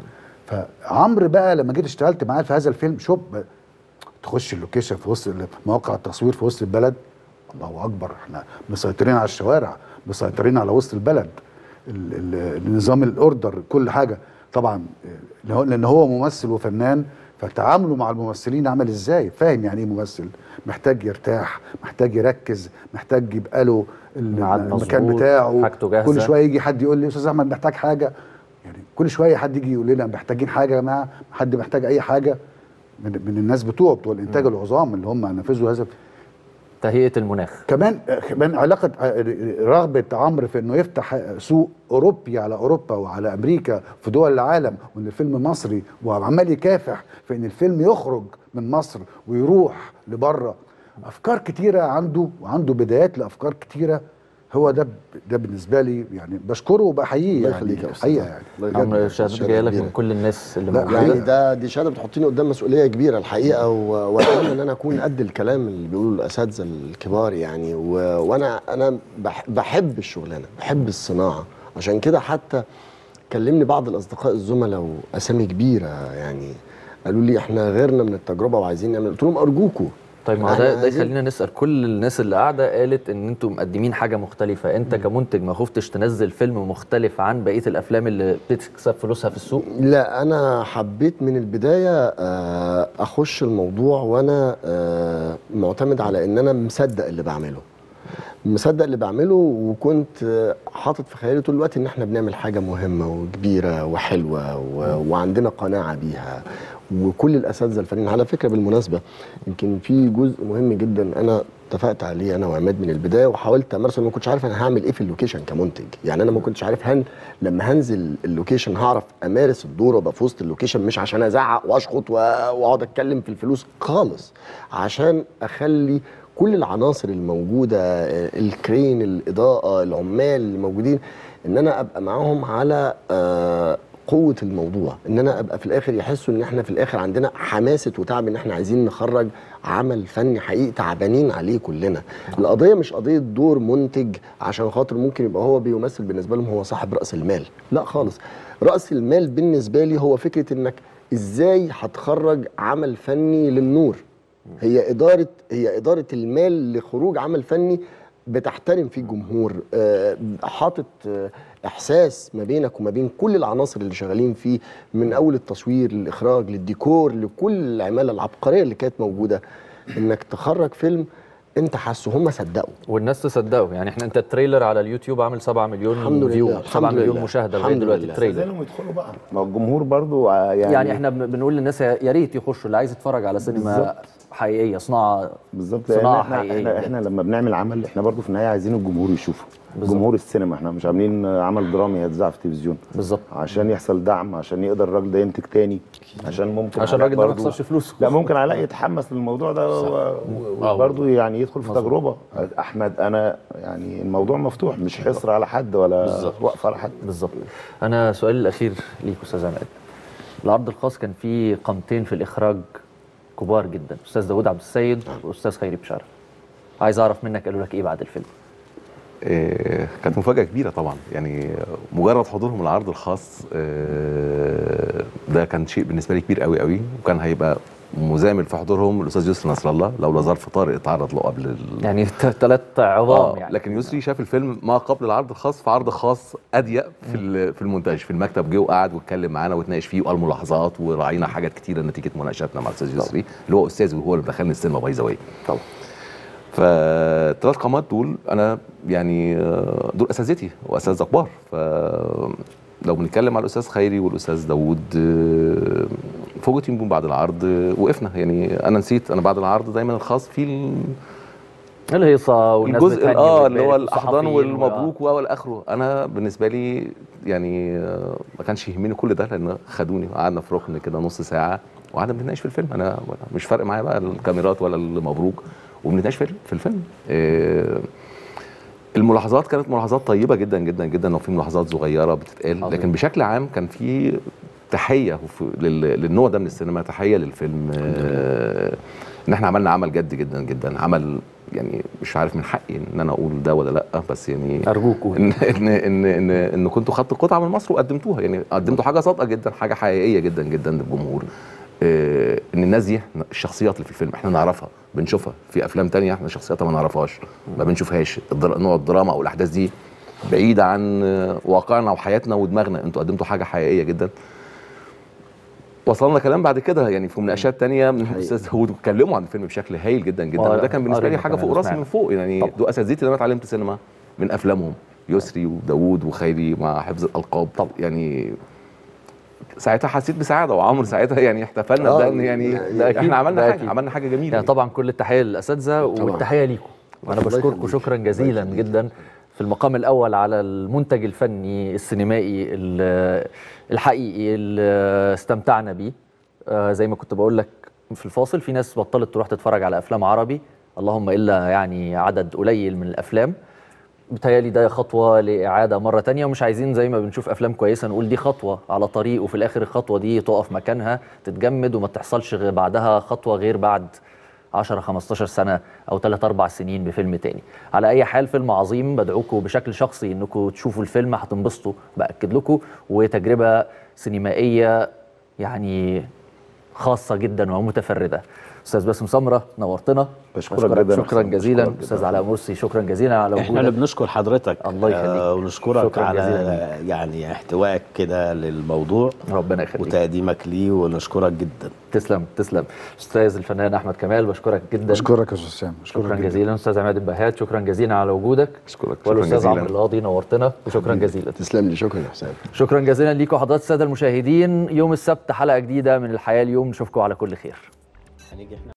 فعمرو بقى لما جيت اشتغلت معاه في هذا الفيلم شوف بقى تخش اللوكيشن في وسط مواقع التصوير في وسط البلد الله اكبر احنا مسيطرين على الشوارع مسيطرين على وسط البلد ال- ال- النظام الاوردر كل حاجه طبعا لأن هو- لان هو ممثل وفنان فتعامله مع الممثلين عمل ازاي فاهم يعني ايه ممثل محتاج يرتاح محتاج يركز محتاج يبقى له ال- ميعاد المكان مظبوط، بتاعه حاجته جاهزة. كل شويه يجي حد يقول لي استاذ احمد محتاج حاجه يعني كل شويه حد يجي يقول لنا محتاجين حاجه يا جماعه حد محتاج اي حاجه من, من الناس بتوعه بتوع الانتاج العظام اللي هم نفذوا هذا تهيئه المناخ كمان كمان علاقه رغبه عمرو في انه يفتح سوق اوروبي على اوروبا وعلى امريكا في دول العالم وان الفيلم مصري وعمال يكافح في ان الفيلم يخرج من مصر ويروح لبره افكار كتيره عنده وعنده بدايات لافكار كتيره هو ده ده بالنسبه لي يعني بشكره وبحييه الله يعني يخليك يا استاذ حقيقه أحمد. يعني الله عمرو يجزاك الشهادات شهادة جايه لك كبيرة. من كل الناس اللي لا، موجوده يعني ده دي شهاده بتحطيني قدام مسؤوليه كبيره الحقيقه و- واتمنى ان انا اكون قد الكلام اللي بيقولوا الاساتذه الكبار يعني و... وانا انا بح... بحب الشغلانه بحب الصناعه عشان كده حتى كلمني بعض الاصدقاء الزملاء واسامي كبيره يعني قالوا لي احنا غيرنا من التجربه وعايزين نعمل قلت لهم ارجوكوا طيب ما هو إحنا ده ده عايزين- يخلينا نسال كل الناس اللي قاعده قالت ان انتم مقدمين حاجه مختلفه انت كمنتج ما خفتش تنزل فيلم مختلف عن بقيه الافلام اللي بتكسب فلوسها في السوق لا انا حبيت من البدايه آه، اخش الموضوع وانا آه، معتمد على ان انا مصدق اللي بعمله مصدق اللي بعمله وكنت آه، حاطط في خيالي طول الوقت ان احنا بنعمل حاجه مهمه وكبيره وحلوه و... وعندنا قناعه بيها وكل الاساتذه الفنيين على فكره بالمناسبه يمكن في جزء مهم جدا انا اتفقت عليه انا وعماد من البدايه وحاولت امارسه ما كنتش عارف انا هعمل ايه في اللوكيشن كمنتج يعني انا ما كنتش عارف هن لما هنزل اللوكيشن هعرف امارس الدور وابقى في وسط اللوكيشن مش عشان ازعق واشخط و- واقعد اتكلم في الفلوس خالص عشان اخلي كل العناصر الموجوده آه، الكرين الاضاءه العمال الموجودين ان انا ابقى معاهم على آه، قوه الموضوع ان انا ابقى في الاخر يحسوا ان احنا في الاخر عندنا حماسه وتعب ان احنا عايزين نخرج عمل فني حقيقي تعبانين عليه كلنا القضيه مش قضيه دور منتج عشان خاطر ممكن يبقى هو بيمثل بالنسبه لهم هو صاحب راس المال لا خالص راس المال بالنسبه لي هو فكره انك ازاي هتخرج عمل فني للنور هي اداره هي اداره المال لخروج عمل فني بتحترم فيه الجمهور آه، حاطط آه، احساس ما بينك وما بين كل العناصر اللي شغالين فيه من اول التصوير للاخراج للديكور لكل العماله العبقريه اللي كانت موجوده انك تخرج فيلم انت حاسه هم صدقوا والناس تصدقوا يعني احنا انت التريلر على اليوتيوب عامل 7 مليون الحمد فيو لله، 7 الحمد مليون لله، مشاهده لغايه الحمد دلوقتي لله. التريلر لازم يدخلوا بقى ما هو الجمهور برضو ع- يعني يعني احنا بن- بنقول للناس يا يا ريت يخشوا اللي عايز يتفرج على سينما بالظبط. حقيقيه صناعه بالظبط لان صناعه احنا, حقيقيه احنا, احنا لما بنعمل عمل احنا برضو في النهايه عايزين الجمهور يشوفه بالظبط. جمهور السينما احنا مش عاملين عمل درامي هيتذاع في التلفزيون بالظبط عشان يحصل دعم عشان يقدر الراجل ده ينتج تاني عشان ممكن عشان علاء الراجل ده ما برضو- يخسرش فلوسه لا ممكن علاء يتحمس للموضوع ده و- و- آه. وبرضه يعني يدخل في مظبوط. تجربه احمد انا يعني الموضوع مفتوح مش حصر على حد ولا وقف على حد بالظبط انا سؤالي الاخير ليك استاذ عماد العرض الخاص كان فيه قامتين في الاخراج كبار جدا استاذ داوود عبد السيد واستاذ خيري بشاره عايز اعرف منك قالوا لك ايه بعد الفيلم آه، كانت مفاجأة كبيرة طبعا يعني مجرد حضورهم العرض الخاص آه، ده كان شيء بالنسبة لي كبير قوي قوي وكان هيبقى مزامل في حضورهم الأستاذ يسري نصر الله لولا ظرف طارئ اتعرض له قبل ال... يعني ثلاث عظام آه يعني لكن يسري شاف الفيلم ما قبل العرض الخاص في عرض خاص اضيق في ال- في المونتاج في المكتب جه وقعد واتكلم معانا واتناقش فيه وقال ملاحظات وراعينا حاجات كتيره نتيجه مناقشاتنا مع الاستاذ يسري اللي هو استاذي وهو اللي دخلني السينما باي ذا واي طبعا فالثلاث قامات دول انا يعني آه، دول اساتذتي واساتذه كبار ف لو بنتكلم على الاستاذ خيري والاستاذ داوود آه، فوجئت يوم بعد العرض آه، وقفنا يعني انا نسيت انا بعد العرض دايما الخاص فيه ال- الهيصه والناس الجزء بتهني اه اللي هو وتبارك الاحضان والصحفيين والمبروك والى اخره انا بالنسبه لي يعني آه، ما كانش يهمني كل ده لان خدوني وقعدنا في ركن كده نص ساعه وقعدنا بنتناقش في الفيلم انا مش فارق معايا بقى الكاميرات ولا المبروك وبنتناقش في في الفيلم آه، الملاحظات كانت ملاحظات طيبه جدا جدا جدا وفي ملاحظات صغيره بتتقال عظيم. لكن بشكل عام كان في تحيه وف- لل- للنوع ده من السينما تحيه للفيلم آه، ان احنا عملنا عمل جد جدا جدا عمل يعني مش عارف من حقي ان انا اقول ده ولا لا بس يعني ارجوكوا ان ان ان ان, إن كنتوا خدتوا قطعه من مصر وقدمتوها يعني قدمتوا حاجه صادقه جدا حاجه حقيقيه جدا جدا للجمهور آه، ان الناس دي الشخصيات اللي في الفيلم احنا نعرفها بنشوفها في افلام تانية احنا شخصياتها ما نعرفهاش ما بنشوفهاش الدر- نوع الدراما او الاحداث دي بعيده عن آه، واقعنا وحياتنا ودماغنا انتوا قدمتوا حاجه حقيقيه جدا وصلنا كلام بعد كده يعني في مناقشات تانية من الاستاذ داوود واتكلموا عن الفيلم بشكل هايل جدا جدا آه، وده كان بالنسبه لي قرينا حاجه كمان فوق راسي وسمعنا. من فوق يعني طبعا. دول اساتذتي اللي انا اتعلمت سينما من افلامهم يسري وداوود وخيري مع حفظ الالقاب طب يعني ساعتها حسيت بسعاده وعمرو ساعتها يعني احتفلنا آه، بده ان يعني ده أكيد، احنا عملنا ده حاجه أكيد. عملنا حاجه جميله يعني طبعا كل التحيه للاساتذه والتحيه ليكم وانا الله بشكركم يخليك. شكرا جزيلا الله يخليك. جدا في المقام الاول على المنتج الفني السينمائي ال- الحقيقي اللي استمتعنا بيه آه، زي ما كنت بقول لك في الفاصل في ناس بطلت تروح تتفرج على افلام عربي اللهم الا يعني عدد قليل من الافلام بتهيألي ده خطوة لإعادة مرة تانية ومش عايزين زي ما بنشوف أفلام كويسة نقول دي خطوة على طريق وفي الآخر الخطوة دي تقف مكانها تتجمد وما تحصلش غير بعدها خطوة غير بعد 10 15 سنة أو 3 4 سنين بفيلم تاني على أي حال فيلم عظيم بدعوكم بشكل شخصي إنكم تشوفوا الفيلم هتنبسطوا بأكد لكم وتجربة سينمائية يعني خاصة جدا ومتفردة أستاذ باسم سمرة نورتنا بشكرك جدا يا شكرا حسام، جزيلا بشكرك جدا. أستاذ علاء مرسي شكرا جزيلا على احنا اللي وجودك بنشكر حضرتك الله يخليك. آه ونشكرك شكراً على جزيلاً يعني احتوائك كده للموضوع ربنا يخليك وتقديمك ليه ونشكرك جدا تسلم تسلم استاذ الفنان احمد كمال بشكرك جدا اشكرك يا استاذ حسام شكرا جداً. جزيلا استاذ عماد البهات شكرا جزيلا على وجودك اشكرك شكرا والاستاذ جزيلا عمرو القاضي نورتنا وشكرا جزيلا تسلم لي شكرا يا حسام شكرا جزيلا ليكم حضرات الساده المشاهدين يوم السبت حلقه جديده من الحياه اليوم نشوفكم على كل خير هنيجي احنا